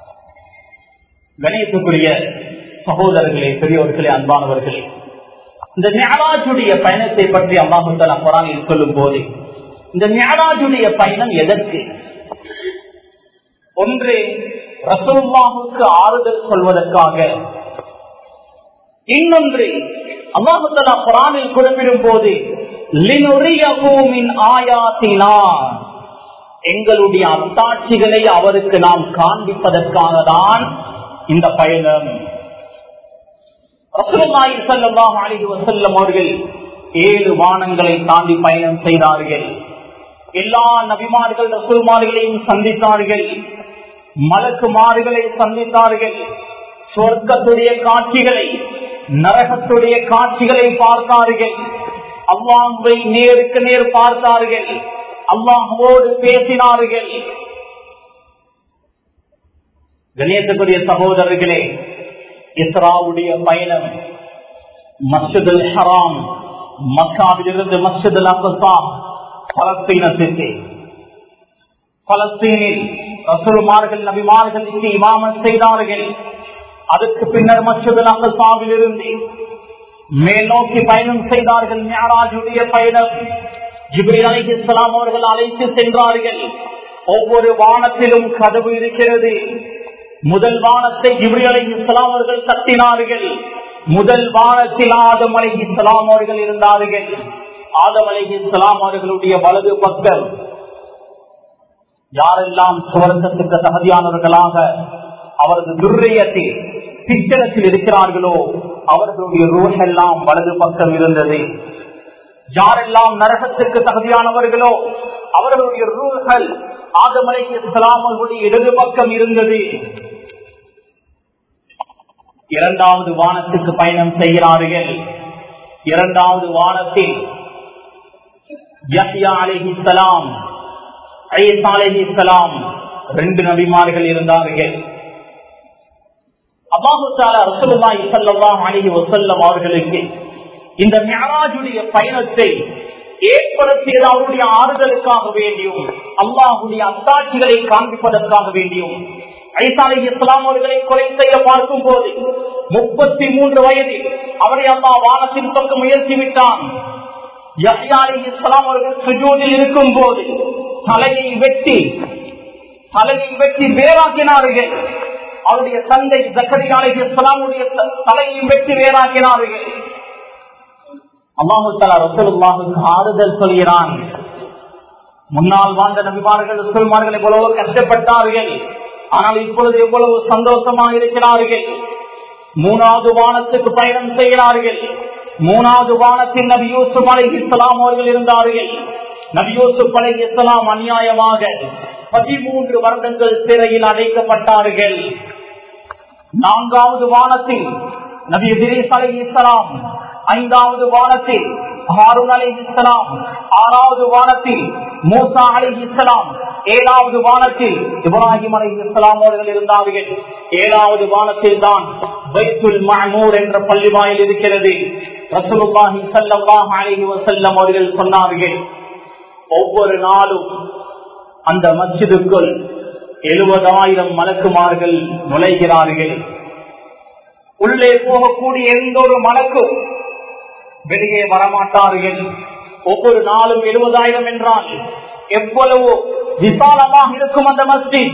Speaker 1: கணேசத்துக்குரிய சகோதரர்களே பெரியவர்களே அன்பானவர்களே இந்த ஞானாஜுடைய பயணத்தை பற்றி அல்லாஹுத்தலா குரானில் சொல்லும் போது இந்த ஞானாஜுடைய பயணம் எதற்கு ஒன்று ரசூல்லாவுக்கு ஆறுதல் சொல்வதற்காக இன்னொன்று அல்லாஹுத்தலா குரானில் குறிப்பிடும் போது ஆயாத்தினா எங்களுடைய அத்தாட்சிகளை அவருக்கு நாம் காண்பிப்பதற்காக தான் இந்த பயணம் ரசூலுல்லாஹி ஸல்லல்லாஹு அலைஹி வஸல்லம் அவர்கள் ஏழு வானங்களை தாண்டி பயணம் செய்தார்கள் எல்லா நபிமார்கள் ரசூல்மார்களையும் சந்தித்தார்கள் மலக்குமார்களை சந்தித்தார்கள் சொர்க்கத்துடைய காட்சிகளை நரகத்துடைய காட்சிகளை பார்த்தார்கள் அல்லாஹுவை நேருக்கு நேர் பார்த்தார்கள் அல்லாஹுவோடு பேசினார்கள் கணேசக்குரிய சகோதரர்களே இஸ்ராவுடைய பயணம் மஸ்ஜிதுல் ஹராம் மக்காவிலிருந்து மஸ்ஜிதுல் அக்ஸா பலஸ்தீனத்திற்கு பலஸ்தீனில் ரசூல்மார்கள் நபிமார்களுக்கு இமாமம் செய்தார்கள் அதுக்கு பின்னர் மஸ்ஜிதுல் அக்ஸாவில் இருந்து மேல் நோக்கி பயணம் செய்தார்கள் ஞாராஜுடைய பயணம் ஜிப்ரீல் அலைஹி இஸ்லாம் அவர்கள் அழைத்து சென்றார்கள் ஒவ்வொரு வானத்திலும் கதவு இருக்கிறது முதல் வானத்தை ஜிப்ரி அலை இஸ்லாம் அவர்கள் தட்டினார்கள் முதல் வானத்தில் ஆதம் அலை இஸ்லாம் அவர்கள் இருந்தார்கள் ஆதம் அலை இஸ்லாம் அவர்களுடைய வலது பக்கம் யாரெல்லாம் சுவர்க்கத்துக்கு தகுதியானவர்களாக அவரது துர்ரியத்தில் பிச்சனத்தில் இருக்கிறார்களோ அவர்களுடைய ரூஹெல்லாம் வலது பக்கம் இருந்தது யாரெல்லாம் நரகத்துக்கு தகுதியானவர்களோ அவர்களுடைய ரூஹல் ஆதமலை இஸ்லாம் அவர்களுடைய இடது பக்கம் இருந்தது இரண்டாவது வானத்துக்கு பயணம் செய்கிறார்கள் இரண்டாவது வானத்தில் யஹ்யா அலைஹிஸ்ஸலாம் ஐயசா அலைஹிஸ்ஸலாம் ரெண்டு நபிமார்கள் இருந்தார்கள் அல்லாஹு தாலா ரசூலுல்லாஹி ஸல்லல்லாஹு அலைஹி வஸல்லம் அவர்களுக்கு இந்த மியராஜுடைய பயணத்தை ஏற்படுத்தியது அவருடைய ஆறுதலுக்காக வேண்டியும் அல்லாஹுடைய அத்தாட்சிகளை காண்பிப்பதற்காக வேண்டியும் ஐசாலை இஸ்லாம் அவர்களை கொலை செய்ய பார்க்கும் போது முப்பத்தி மூன்று வயதில் அவரை அல்லா வானத்தின் பக்கம் முயற்சி விட்டான் இஸ்லாம் அவர்கள் சுஜூதில் இருக்கும் போது தலையை வெட்டி தலையை வெட்டி வேறாக்கினார்கள் அவருடைய தந்தை ஜக்கரியாலை இஸ்லாமுடைய தலையை வெட்டி வேறாக்கினார்கள் அல்லாஹு தலா ரசூலுல்லாஹுக்கு ஆறுதல் சொல்கிறான் முன்னால் வாழ்ந்த நபிமார்கள் ரசூல்மார்கள் எவ்வளவு கஷ்டப்பட்டார்கள் ஆனால் இப்பொழுது எவ்வளவு சந்தோஷமாக இருக்கிறார்கள் மூணாவது வானத்துக்கு பயணம் செய்கிறார்கள் மூணாவது வானத்தில் நபி யூசுப் அலை இஸ்லாம் அவர்கள் இருந்தார்கள் நபி யூசுப் அலை இஸ்லாம் அநியாயமாக பதிமூன்று வருடங்கள் சிறையில் அடைக்கப்பட்டார்கள் நான்காவது வானத்தில் நபி திரேஸ் அலை இஸ்லாம் ஐந்தாவது வானத்தில் ஹாரூன் அலி இஸ்லாம் ஆறாவது வானத்தில் மூசா அலி இஸ்லாம் ஏழாவது வானத்தில் இப்ராஹிம் அலி இஸ்லாம் அவர்கள் இருந்தார்கள் ஏழாவது வானத்தில் தான் பைத்துல் மஹமூர் என்ற பள்ளி வாயில் இருக்கிறது ரசூலுல்லாஹி ஸல்லல்லாஹு அலைஹி வஸல்லம் அவர்கள் சொன்னார்கள் ஒவ்வொரு நாளும் அந்த மஸ்ஜிதுக்குள் எழுபதாயிரம் மலக்குமார்கள் நுழைகிறார்கள் உள்ளே போகக்கூடிய எந்த ஒரு மலக்கும் வெளியே வரமாட்டார்கள் ஒவ்வொரு நாளும் எழுபதாயிரம் என்றால் எவ்வளவு விசாலமாக இருக்கும் அந்த மஸ்ஜித்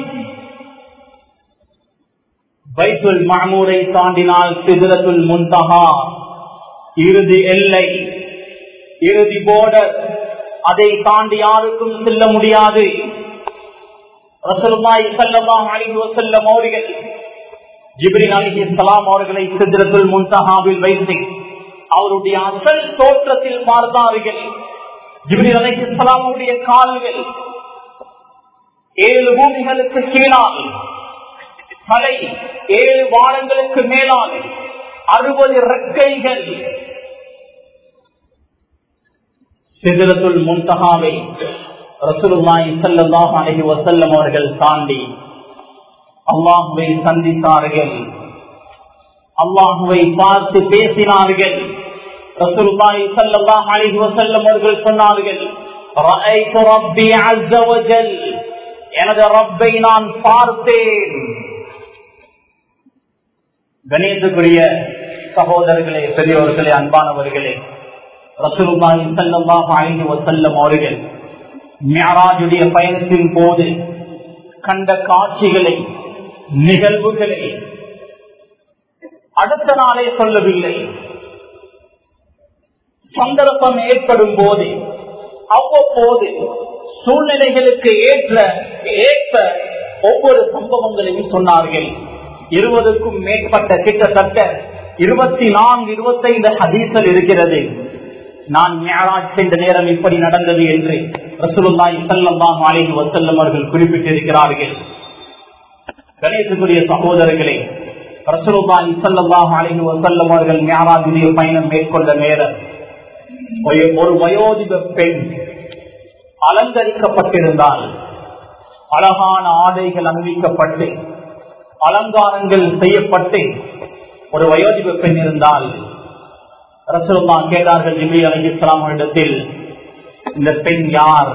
Speaker 1: பைத்துல் மாமூரை தாண்டினால் சிதிரத்துல் முன்தகா இறுதி எல்லை இறுதி போர்டர் அதை தாண்டி யாருக்கும் செல்ல முடியாது ரசூலுல்லாஹி ஸல்லல்லாஹு அலைஹி வஸல்லம் அவர்கள் ஜிப்ரீல் அலைஹிஸ்ஸலாம் அவர்களை சித்ரத்துல் முன்தஹாவில் வைத்து அவருடைய அசல் தோற்றத்தில் பார்த்தார்கள் ஜிப்ரீல் அலைஹிஸ்ஸலாம் அவருடைய கால்கள் ஏழு பூமிகளுக்கு கீழால் தலை ஏழு வாரங்களுக்கு மேலால் அறுபது ரெக்கைகள் சிதிரத்துல் முன்தகாவை ரசூலுல்லாஹி ஸல்லல்லாஹு அலைஹி வஸல்லம் அவர்கள் தாண்டி அல்லாஹுவை சந்தித்தார்கள் அல்லாஹுவை பார்த்து பேசினார்கள் ரசூலுல்லாஹி ஸல்லல்லாஹு அலைஹி வஸல்லம் அவர்கள் சொன்னார்கள் ரஅய்து ரப்பி அஸ்ஸ வஜல் எனது ரப்பை நான் பார்த்தேன் கணேசக்குரிய சகோதரர்களே பெரியவர்களே அன்பானவர்களே ரசூலுல்லாஹி ஸல்லல்லாஹு அலைஹி வஸல்லம் அவர்கள் மியராஜுடைய பயணத்தின் போது கண்ட காட்சிகளை நிகழ்வுகளை அடுத்த நாளே சொல்லவில்லை சந்தர்ப்பம் ஏற்படும் போது அவ்வப்போது சூழ்நிலைகளுக்கு ஏற்ற ஏற்ப ஒவ்வொரு சம்பவங்களையும் சொன்னார்கள் இருபதுக்கும் மேற்பட்ட கிட்டத்தட்ட இருபத்தி நான்கு இருபத்தைந்து ஹதீசல் இருக்கிறது நான் மேராஜ் சென்ற நேரம் இப்படி நடந்தது என்று ரசூலுல்லாஹி ஸல்லல்லாஹு அலைஹி வஸல்லம் அவர்கள் குறிப்பிட்டிருக்கிறார்கள் கணேசனுடைய சகோதரர்களே ரசூலுல்லாஹி ஸல்லல்லாஹு அலைஹி வஸல்லம் அவர்கள் மேராஜுடைய பயணம் மேற்கொண்ட நேரம் ஒரு ஒரு வயோதிப பெண் அலங்கரிக்கப்பட்டிருந்தால் அழகான ஆடைகள் அணிவிக்கப்பட்டு அலங்காரங்கள் செய்யப்பட்டு ஒரு வயோதிப பெண் இருந்தால் ரசூல்லா கேட்டார்கள் ஜிபி அலி இஸ்லாம் இடத்தில் இந்த பெண் யார்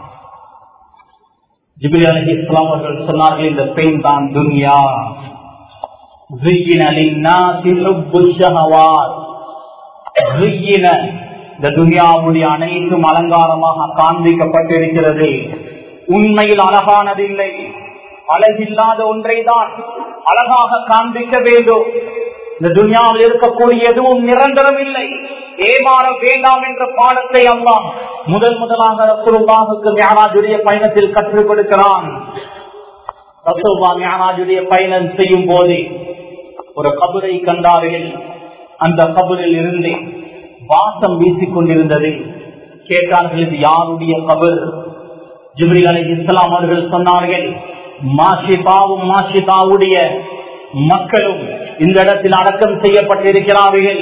Speaker 1: ஜிபிலி அலி இஸ்லாம் அவர்கள் சொன்னார்கள் இந்த பெண் தான் துன்யா زين للناس حب الشهوات زين இந்த துனியாவுடைய அனைத்தும் அலங்காரமாக காண்பிக்கப்பட்டிருக்கிறது உண்மையில் அழகானதில்லை அழகில்லாத ஒன்றைதான் அழகாக காண்பிக்க வேண்டும் இந்த துனியாவில் இருக்கக்கூடிய எதுவும் நிரந்தரம் இல்லை ஏமாற வேண்டாம் என்ற பாடத்தை அல்லாம் முதல் முதலாக ரசூலுல்லாஹுக்கு மியாராஜுடைய பயணத்தில் கற்றுக் கொடுக்கிறான் ரசூல்லா மியாராஜுடைய பயணம் செய்யும் போது ஒரு கபரை கண்டார்கள் அந்த கபரில் இருந்து வாசம் வீசிக் கொண்டிருந்தது கேட்டார்கள் இது யாருடைய கபர் ஜிப்ரி அலி இஸ்லாம் அவர்கள் சொன்னார்கள் மாஷிதாவும் மாஷிதாவுடைய மக்களும் இந்த இடத்தில் அடக்கம் செய்யப்பட்டிருக்கிறார்கள்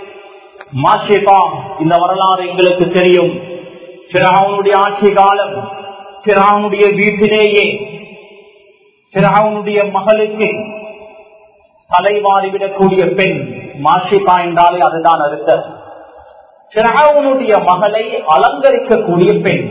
Speaker 1: மாஷிதா இந்த வரலாறு எங்களுக்கு தெரியும் பிராவுனுடைய ஆட்சி காலம் பிராவுனுடைய வீட்டிலேயே பிராவுனுடைய மகளுக்கு தலைவாரிவிடக்கூடிய பெண் மாஷிகா என்றாலே அதுதான் அர்த்தம் பிராவுனுடைய மகளை அலங்கரிக்கக்கூடிய பெண்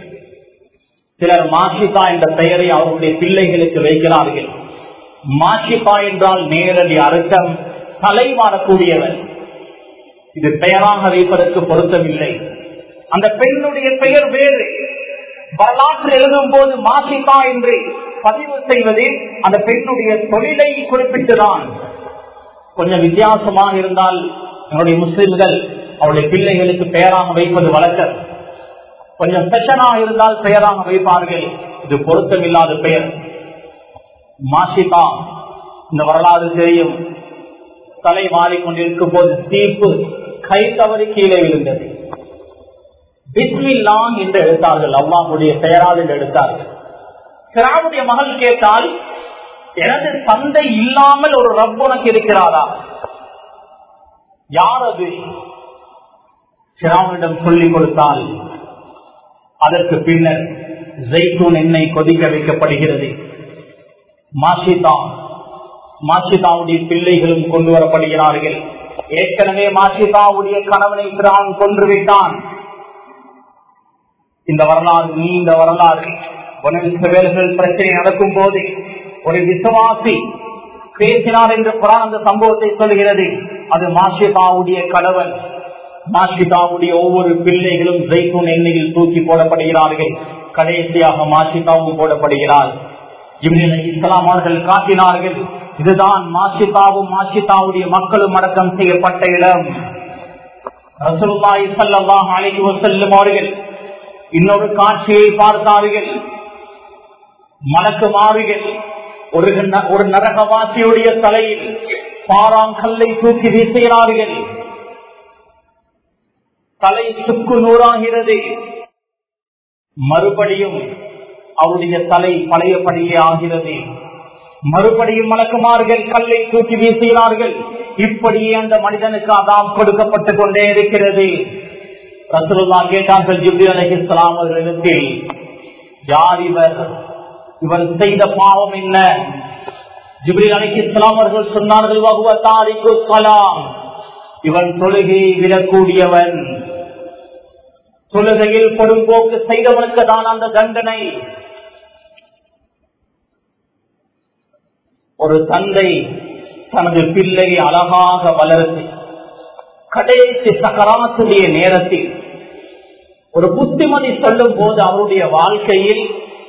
Speaker 1: சிலர் மாஷிகா என்ற பெயரை அவருடைய பிள்ளைகளுக்கு வைக்கிறார்கள் மாஷிகா என்றால் நேரடி அர்த்தம் தலைவாரக்கூடியவர் இது பெயராக வைப்பதற்கு பொருத்தமில்லை அந்த பெண்ணுடைய பெயர் வேறு வரலாற்று எழுதும் போது மாஷிகா என்று பதிவு செய்வது அந்த பெண்ணுடைய தொழிலை குறிப்பிட்டுதான் கொஞ்சம் வித்தியாசமாக இருந்தால் என்னுடைய முஸ்லிம்கள் அவருடைய பிள்ளைகளுக்கு பெயராக வைப்பது வழக்கம் கொஞ்சம் செஷனாக இருந்தால் பெயராக வைப்பார்கள் இது பொருத்தமில்லாத பெயர் மாஷிகா இந்த வரலாறு தெரியும் தலை மாறிக்கொண்டிருக்கும் போது சீப்பு கை தவறி கீழே விழுந்தது பிஸ்மில்லா என்று எடுத்தார்கள் அவ்வாவுடைய பெயரால் என்று எடுத்தார்கள் சிராவுடைய மகள் கேட்டால் எனது தந்தை இல்லாமல் ஒரு ரப் உனக்கு இருக்கிறாரா யார் அது சிராவனிடம் சொல்லிக் கொடுத்தால் அதற்கு பின்னர் ஜெய்தூன் எண்ணெய் கொதிக்க வைக்கப்படுகிறது மாஷிதா மாஷிதாவுடைய பிள்ளைகளும் கொண்டு வரப்படுகிறார்கள் ஏற்கனவே மாஷிதாவுடைய கணவனை பிரான் கொன்றுவிட்டான் இந்த வரலாறு நீண்ட வரலாறு வேலைகள் பிரச்சனை நடக்கும் போது ஒரு விசுவாசி பேசினார் என்று குரான் அந்த சம்பவத்தை சொல்கிறது அது மாஷிதாவுடைய கணவன் மாஷிதாவுடைய ஒவ்வொரு பிள்ளைகளும் ஜெய்தூன் எண்ணெயில் தூக்கி போடப்படுகிறார்கள் கடைசியாக மாஷிதாவும் போடப்படுகிறார் இஸ்லாம் அவர்கள் காட்டினார்கள் இதுதான் மாஷிதாவும் மாஷிதாவுடைய மக்களும் அடக்கம் செய்யப்பட்ட இடம் ரசூலுல்லாஹி ஸல்லல்லாஹு அலைஹி வஸல்லம் அவர்கள் இன்னொரு காட்சியை பார்த்தார்கள் மலக்குமாறுகள் ஒரு ஒரு நரகவாசியுடைய தலையில் பாராங்கல்லை தூக்கி வீசுகிறார்கள் தலை சுக்கு நூறாகிறது மறுபடியும் அவருடைய தலை பழையபடியே ஆகிறது மறுபடியும் மலக்குமார்கள் கல்லை தூக்கி வீசுகிறார்கள் இப்படியே அந்த மனிதனுக்கு அதாம் கொடுக்கப்பட்டுக் கொண்டே இருக்கிறது ரசூலுல்லா கேட்டார்கள் ஜிப்ரி அலைஹிஸ்ஸலாம் அவர்களிடத்தில் யார் இவர் இவர் செய்த பாவம் என்ன ஜிப்ரி அலைஹிஸ்ஸலாம் அவர்கள் சொன்னார்கள் வஹுவ தாரிக்கு ஸலாம் இவன் தொழுகையை விடக்கூடியவன் தொழுகையில் பொறும்போக்கு செய்தவனுக்கு தான் அந்த தண்டனை ஒரு தந்தை தனது பிள்ளையை அழகாக வளர்த்து கடைசி சக்கராத்துடைய நேரத்தில் ஒரு புத்திமதி சொல்லும் போது அவருடைய வாழ்க்கையில்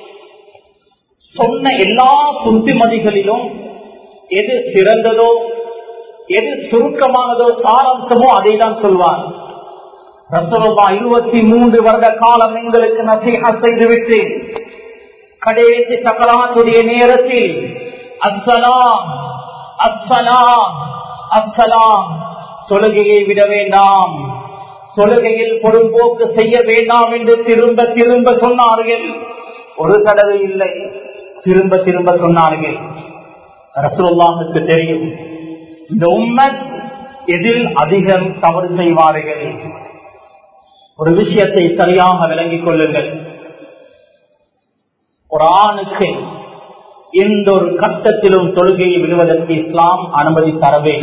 Speaker 1: சொன்ன எல்லா புத்திமதிகளிலும் எது சிறந்ததோ எது சுருக்கமானதோ சாராம்சமோ அதை தான் சொல்வார் ரசோபா இருபத்தி மூன்று வருட காலம் எங்களுக்கு நசீகா செய்துவிட்டு கடைசி சக்கராத்துடைய நேரத்தில் அஸ்ஸலாம் அஸ்ஸலாம் அஸ்ஸலாம் தொழுகையை விட வேண்டாம் தொழுகையில் பொறும்போக்கு செய்ய வேண்டாம் என்று திரும்ப திரும்ப சொன்னார்கள் ஒரு தடவை இல்லை திரும்ப திரும்ப சொன்னார்கள் ரசூல்லாவுக்கு தெரியும் இந்த உம்மத் எதில் அதிகம் தவறு செய்வார்கள் ஒரு விஷயத்தை சரியாக விளங்கிக் கொள்ளுங்கள் ஒரு ஆணுக்கு எந்த ஒரு கட்டத்திலும் தொழுகையை விடுவதற்கு இஸ்லாம் அனுமதி தரவே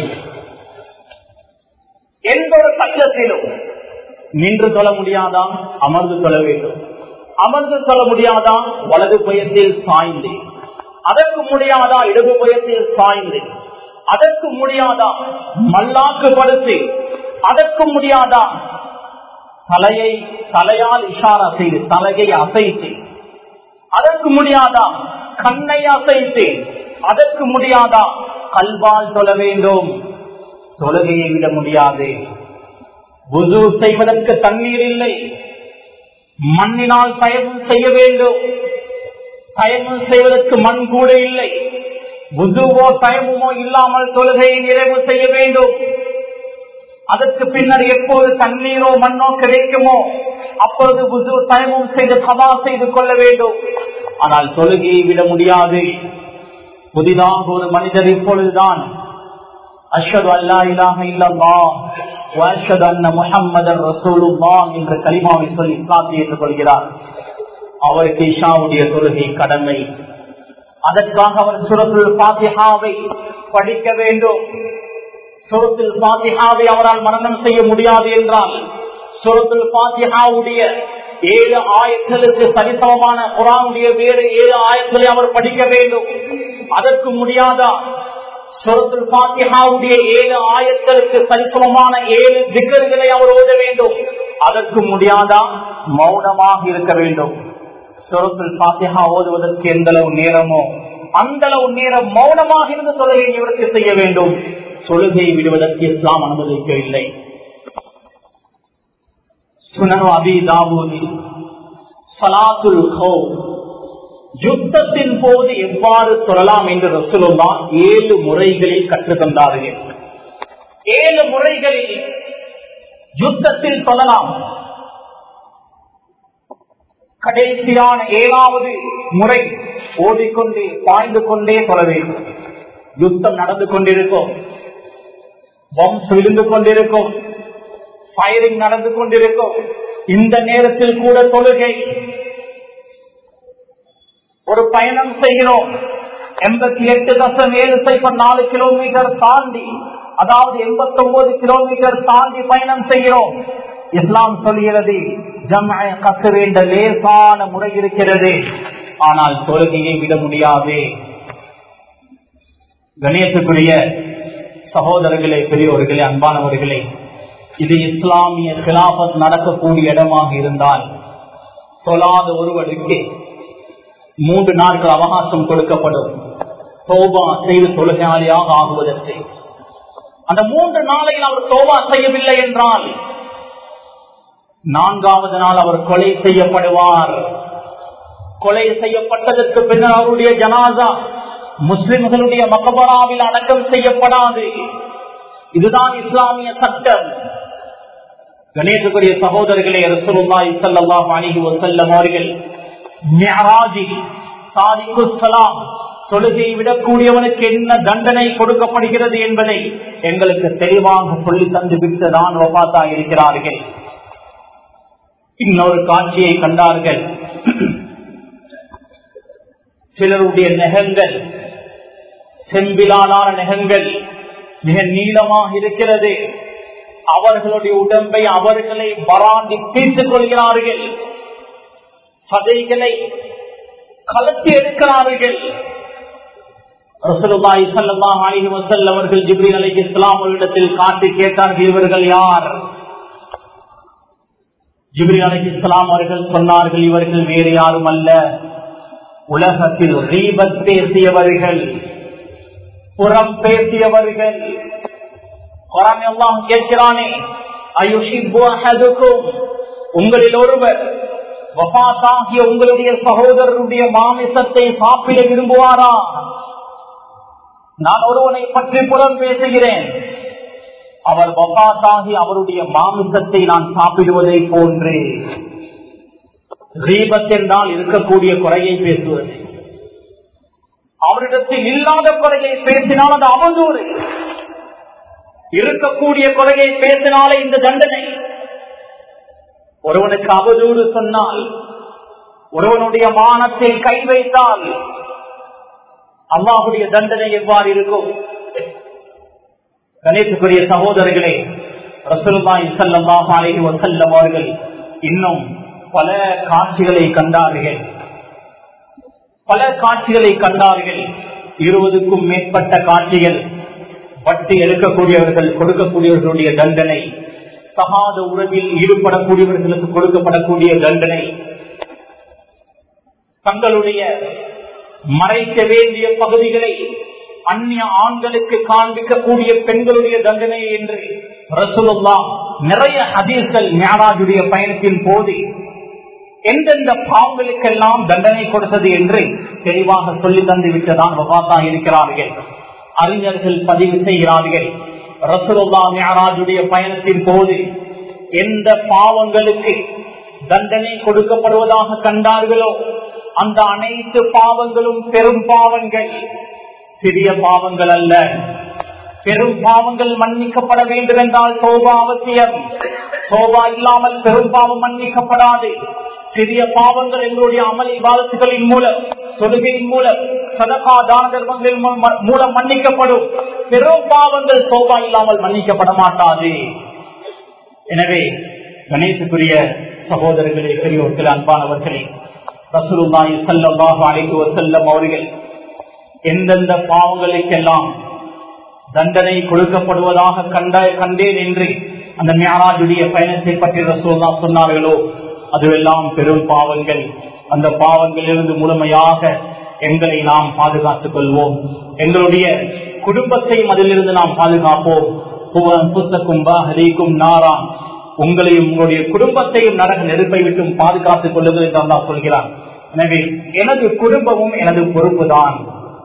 Speaker 1: எந்த ஒரு கட்டத்திலும் நின்று தொழ முடியாதா அமர்ந்து தொழ வேண்டும் அமர்ந்து சொல்ல முடியாதா வலது புயத்தில் சாய்ந்து அதற்கு முடியாதா இடது புயத்தில் சாய்ந்து அதற்கு முடியாதா மல்லாக்கு படுத்து அதற்கு முடியாதா தலையை தலையால் இஷாரா செய்து தலையை அசைத்து அதற்கு முடியாதா கண்ணை அசைத்து அதற்கு முடியாதா கல்வால் சொல்ல வேண்டும் தொழுகையை விட முடியாது புது செய்வதற்கு தண்ணீர் இல்லை மண்ணினால் தயவு செய்ய வேண்டும் தயவு செய்வதற்கு மண் கூட இல்லை புதுவோ தயவுமோ இல்லாமல் தொழுகையை நிறைவு செய்ய வேண்டும் அதற்கு பின்னர் எப்போது தண்ணீரோ மண்ணோ கிடைக்குமோ அப்பொழுது புது தயமும் செய்து சபா செய்து கொள்ள வேண்டும் ஆனால் தொழுகையை விட முடியாது புதிதாக ஒரு மனிதர் இப்பொழுதுதான் அஷ்ஹது அல்லா இலாஹ இல்லல்லாஹ் வ அஷ்ஹது அன்ன முஹம்மதர் ரசூலுல்லாஹ் என்ற கலிமாவை சொல்லி இஸ்லாத்தை ஏற்றுக்கொள்கிறார் அவருக்கு இஷாவுடைய தொழுகை கடமை அதற்காக அவர் சுரத்துல் பாத்திஹாவை படிக்க வேண்டும் சுரத்துல் பாத்திஹாவை அவரால் மரணம் செய்ய முடியாது என்றால் சுரத்துல் பாத்திஹாவுடைய ஏழு ஆயர்களுக்கு சரிசமமான குரானுடைய வேறு ஏழு ஆயங்களை அவர் படிக்க வேண்டும் அதற்கு முடியாதா சுரத்துல் பாத்தியாவுடைய ஏழு ஆயத்தலுக்கு சரிசமமான ஏழு திக்கர்களை அவர் ஓத வேண்டும் அதற்கு முடியாதா மௌனமாக இருக்க வேண்டும் சுரத்துல் பாத்தியா ஓதுவதற்கு எந்த அளவு நேரமோ அந்த அளவு நேரம் மௌனமாக இருந்து தொழுகை நிவர்த்தி செய்ய வேண்டும் தொழுகை விடுவதற்கு இஸ்லாம் அனுமதிக்கவில்லை சுனனு அபி தாவூதி சலாத்துல் ஹோ யுத்தத்தின் போது எவ்வாறு சொல்லலாம் என்று ரசூலுல்லா ஏழு முறைகளில் கற்றுத்தந்தார்கள் ஏழு முறைகளில் யுத்தத்தில் சொல்லலாம் கடைசியான ஏழாவது முறை ஓடிக்கொண்டே பாய்ந்து கொண்டே சொல்ல வேண்டும் யுத்தம் நடந்து கொண்டிருக்கும் பம்ஸ் விழுந்து கொண்டிருக்கும் ஃபயரிங் நடந்து கொண்டிருக்கும் இந்த நேரத்தில் கூட தொழுகை ஒரு பயணம் செய்கிறோம் எண்பத்தி எட்டு தசம் ஏழு சைபர் நாலு கிலோமீட்டர் தாண்டி அதாவது எண்பத்தி ஒன்பது கிலோமீட்டர் தாண்டி பயணம் செய்கிறோம் இஸ்லாம் சொல்கிறது ஜம்ஐ கசர் என்ற லேசான முறை இருக்கிறது ஆனால் தொழுகையை விட முடியாது கணேசக்குரிய சகோதரர்களே பெரியோர்களே அன்பானவர்களே இது இஸ்லாமிய கிலாபத் நடக்கக்கூடிய இடமாக இருந்தால் சொல்லாத ஒருவருக்கு மூன்று நாட்கள் அவகாசம் கொடுக்கப்படும் தோபா செய்து தொழுகையாளியாக ஆகுவதற்கு அந்த மூன்று நாளையில் அவர் தோபா செய்யவில்லை என்றால் நான்காவது நாள் அவர் கொலை செய்யப்படுவார் கொலை செய்யப்பட்டதற்கு பின்னர் அவருடைய ஜனாசா முஸ்லிம்களுடைய மகபராவில் அடக்கம் செய்யப்படாது இதுதான் இஸ்லாமிய சட்டம் கணேசக்குரிய சகோதரர்களே ரசூலுல்லாஹி ஸல்லல்லாஹு அலைஹி வஸல்லம் அவர்கள் மிஅராஜி சாதிக்கு ஸலாம் தொழுகை விடக்கூடியவனுக்கு என்ன தண்டனை கொடுக்கப்படுகிறது என்பதை எங்களுக்கு தெளிவாக சொல்லி தந்து விட்டுதான் வபாத்தா இருக்கிறார்கள் இன்னொரு காட்சியை கண்டார்கள் சிலருடைய நெகங்கள் செம்பிலான நெகங்கள் மிக நீளமாக இருக்கிறது அவர்களுடைய உடம்பை அவர்களை பராண்டி தீர்த்துக் கொள்கிறார்கள் சதைகளை கலத்தி எடுக்கிறார்கள் ரசூலுல்லாஹி ஸல்லல்லாஹு அலைஹி வஸல்லம் அவர்கள் ஜிப்ரீல் அலைஹிஸ்ஸலாம் அவர்களிடத்தில் காட்டி கேட்டார்கள் இவர்கள் யார் ஜிப்ரீல் அலைஹிஸ்ஸலாம் அவர்கள் சொன்னார்கள் இவர்கள் வேறு யாரும் அல்ல உலகத்தில் ரீபத் பேசியவர்கள் புறம் பேசியவர்கள் குரான் எல்லாம் கேட்கிறானே அயுஷிப்பு அஹதுக்கும் உங்களில் ஒருவர் வபாத்தாகிய உங்களுடைய சகோதரருடைய மாமிசத்தை சாப்பிட விரும்புவாரா நான் ஒருவனை பற்றி புறம் பேசுகிறேன் அவர் வபாத்தாகி அவருடைய மாமிசத்தை நான் சாப்பிடுவதை போன்று ரீபத் என்றால் இருக்கக்கூடிய குறையை பேசுவது அவரிடத்தில் இல்லாத குறையை பேசினால் அது அவதூறு இருக்கக்கூடிய கொலையை பேசினாலே இந்த தண்டனை ஒருவனுக்கு அவதூறு சொன்னால் ஒருவனுடைய மானத்தில் கை வைத்தால் அல்லாஹுடைய தண்டனை எவ்வாறு இருக்கும் கணேசுக்குரிய சகோதரர்களே ரசூலுல்லாஹி ஸல்லல்லாஹு அலைஹி வஸல்லம் அவர்கள் இன்னும் பல காட்சிகளை கண்டார்கள் பல காட்சிகளை கண்டார்கள் இருபதுக்கும் மேற்பட்ட காட்சிகள் வட்டி எடுக்கக்கூடியவர்கள் கொடுக்கக்கூடியவர்களுடைய தண்டனை சகாத உறவில் ஈடுபடக்கூடியவர்களுக்கு கொடுக்கப்படக்கூடிய தண்டனை தங்களுடைய மறைக்க வேண்டிய பகுதிகளை அந்நிய ஆண்களுக்கு காண்பிக்கக்கூடிய பெண்களுடைய தண்டனை என்று ரசூலுல்லா நிறைய ஹதீஸ்கள் ஞானாஜுடைய பயணத்தின் போது எந்தெந்த பாவங்களுக்கெல்லாம் தண்டனை கொடுத்தது என்று தெளிவாக சொல்லி தந்து விட்டுதான் வபாத்தா இருக்கிறார்கள் அறிஞர்கள் பதிவு செய்கிறார்கள் ரசூலுல்லா ஞானாஜுடைய பயணத்தின் போது எந்த பாவங்களுக்கு தண்டனை கொடுக்கப்படுவதாக கண்டார்களோ அந்த அனைத்து பாவங்களும் பெரும் பாவங்கள் சிறிய பாவங்கள் அல்ல பெரும் பாவங்கள் மன்னிக்கப்பட வேண்டும் என்றால் சோபா அவசியம் சோபா இல்லாமல் பெரும் பாவம் மன்னிக்கப்படாது சிறிய பாவங்கள் எங்களுடைய அமளி வாதத்துகளின் மூலம் தொழுகையின் மூலம் சதகா தான தர்மங்களின் மூலம் மன்னிக்கப்படும் பெரும் பாவங்கள் சோபா இல்லாமல் மன்னிக்கப்பட மாட்டாது எனவே கணேசுக்குரிய சகோதரர்களே பெரியோர்கள் அன்பானவர்களே ரசூலுல்லாஹி ஸல்லல்லாஹு அலைஹி வஸல்லம் அவர்கள் எந்தெந்த பாவங்களுக்கெல்லாம் தண்டனை கொடுக்கப்படுவதாக கண்ட கண்டேன் என்று அந்த மியாராஜுடைய பயணத்தை பற்றி ரசூல்லா சொன்னார்களோ அதுவெல்லாம் பெரும் பாவங்கள் அந்த பாவங்களிலிருந்து முழுமையாக எங்களை நாம் பாதுகாத்துக் கொள்வோம் எங்களுடைய குடும்பத்தையும் அதிலிருந்து நாம் பாதுகாப்போம் புத்தக்கும் பாஹரிக்கும் நாராம் உங்களையும் உங்களுடைய குடும்பத்தையும் நரக நெருப்பை விட்டும் பாதுகாத்துக் கொள்ளுங்கள் என்று அல்லா சொல்கிறான் எனவே எனது குடும்பமும் எனது பொறுப்புதான்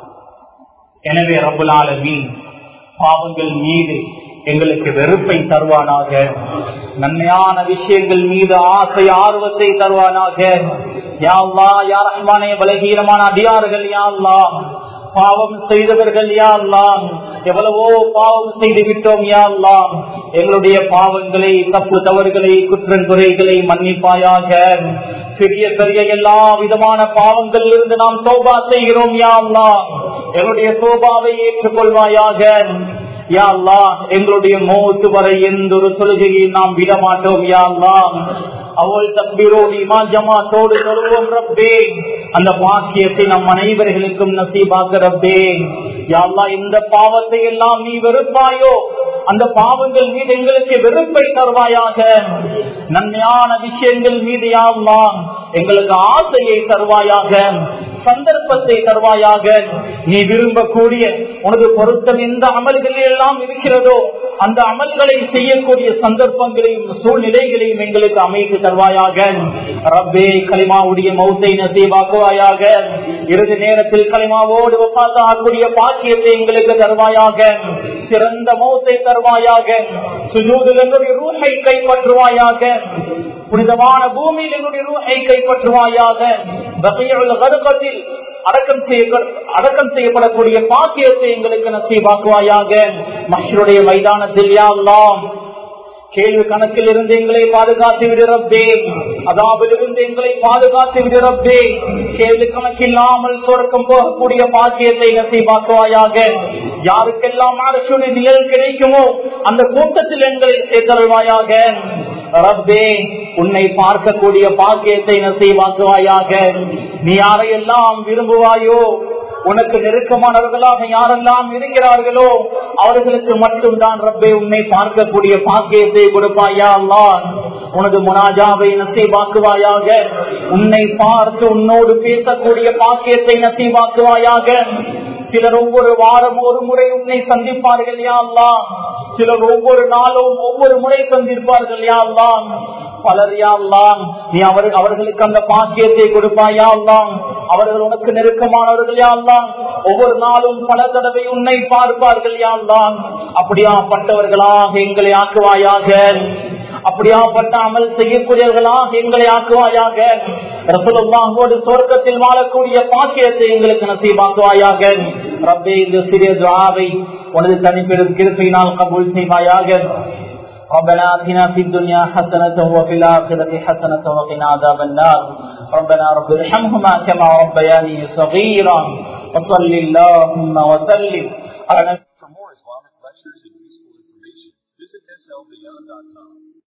Speaker 1: எனவே ரபுலாலமின் பாவங்கள் மீது எங்களுக்கு வெறுப்பை தருவானாக நன்மையான விஷயங்கள் மீது ஆசை ஆர்வத்தை தருவானாக யாழ்லா யார் ரஹ்மானே பலகீனமான அதிகாரிகள் யாழ்லா பாவம் செய்தவர்கள் யாழ்லாம் எவ்வளவோ பாவம் செய்து விட்டோம் யாழ்லாம் எங்களுடைய பாவங்களை தப்பு தவறுகளை குற்றம் குறைகளை மன்னிப்பாயாக சிறிய பெரிய எல்லா விதமான பாவங்களில் இருந்து நாம் சோபா செய்கிறோம் யாழ்லாம் எங்களுடைய சோபாவை ஏற்றுக்கொள்வாயாக யா அல்லா எங்களுடைய மௌத்து வரை எந்த ஒரு தொழுகையை நாம் விட மாட்டோம் யா அல்லா அவள் தப்பிரோடு இமா ஜமாத்தோடு சொல்வோம் ரப்பே அந்த பாக்கியத்தை நம் அனைவர்களுக்கும் நசீபாக்க ரப்பே யா அல்லா இந்த பாவத்தை எல்லாம் நீ வெறுப்பாயோ அந்த பாவங்கள் மீது எங்களுக்கு வெறுப்பை தருவாயாக நன்மையான விஷயங்கள் மீது யாவ்லாம் எங்களுக்கு ஆசையை தருவாயாக சந்தர்ப்பத்தை தருவாயாக நீ விரும்பக்கூடிய உனது பொருத்தம் எந்த அமல்களில் எல்லாம் இருக்கிறதோ அந்த அமல்களை செய்யக்கூடிய சந்தர்ப்பங்களையும் சூழ்நிலைகளையும் எங்களுக்கு அமைத்து தருவாயாக ரப்பே களிமாவுடைய மௌத்தை நசீவாக்குவாயாக இறுதி நேரத்தில் களிமாவோடு ஒப்பாத்தாக்கூடிய பாக்கியத்தை எங்களுக்கு தருவாயாக சிறந்த மௌத்தை தருவாயாக சுஜூதில் என்னுடைய ரூஹை கைப்பற்றுவாயாக புனிதமான பூமியில் என்னுடைய ரூஹை கைப்பற்றுவாயாக கருக்கத்தில் அடக்கம் செய்ய அடக்கம் செய்யப்படக்கூடிய பாக்கியத்தை எங்களுக்கு நசீவாக்குவாயாக மஷருடைய மைதானத்தில் யாவ்லாம் கேள்வி கணக்கில் இருந்து எங்களை பாதுகாத்து விடுறப்பே அதாவது இருந்து எங்களை பாதுகாத்து விடுறப்பே கேள்வி கணக்கில்லாமல் சொர்க்கம் போகக்கூடிய பாக்கியத்தை நசீவாக்குவாயாக யாருக்கெல்லாம் அரசுடைய நிழல் கிடைக்குமோ அந்த கூட்டத்தில் எங்களை சேர்த்தல்வாயாக ரப்பே உன்னை பார்க்கக்கூடிய பாக்கியத்தை நசீவாக்குவாயாக நீ யாரையெல்லாம் விரும்புவாயோ உனக்கு நெருக்கமானவர்களாக யாரெல்லாம் இருக்கிறார்களோ அவர்களுக்கு மட்டும்தான் ரப்பே உன்னை பார்க்கக்கூடிய பாக்கியத்தை கொடுப்பாயா அல்லாஹ் உனது முனாஜாவை நசீபாக்குவாயாக உன்னை பார்த்து உன்னோடு பேசக்கூடிய பாக்கியத்தை நசீபாக்குவாயாக சிலர் ஒவ்வொரு வாரம் ஒரு முறை உன்னை சந்திப்பார்கள் யா அல்லாஹ் சிலர் ஒவ்வொரு நாளும் ஒவ்வொரு முறை சந்திப்பார்கள் யா அல்லாஹ் பலர் யா அல்லாஹ் நீ அவர் அவர்களுக்கு அந்த பாக்கியத்தை கொடுப்பாயா அல்லாஹ் அவர்கள் உனக்கு நெருக்கமானவர்கள் யா அல்லாஹ் ஒவ்வொரு நாளும் பல தடவை உன்னை பார்ப்பார்கள் யா அல்லாஹ் அப்படியாப்பட்டவர்களாக எங்களை ஆக்குவாயாக அப்படியாப்பட்ட அமல் செய்யக்கூடியவர்களாக எங்களை ஆக்குவாயாக ரசூலுல்லாஹோடு சொர்க்கத்தில் வாழக்கூடிய பாக்கியத்தை எங்களுக்கு நசீபாக்குவாயாக ரப்பே இந்த சிறிய துஆவை உனது தனிப்பெரும் கிருப்பையினால் கபூல் செய்வாயாக ربنا آتنا في الدنيا حسنة وفي الآخرة حسنة وقنا عذاب النار ربنا رب ارحمهما كما ربياني صغيرا وصل اللهم وسلم على
Speaker 2: For more Islamic lectures and useful information, visit slbeyond.com.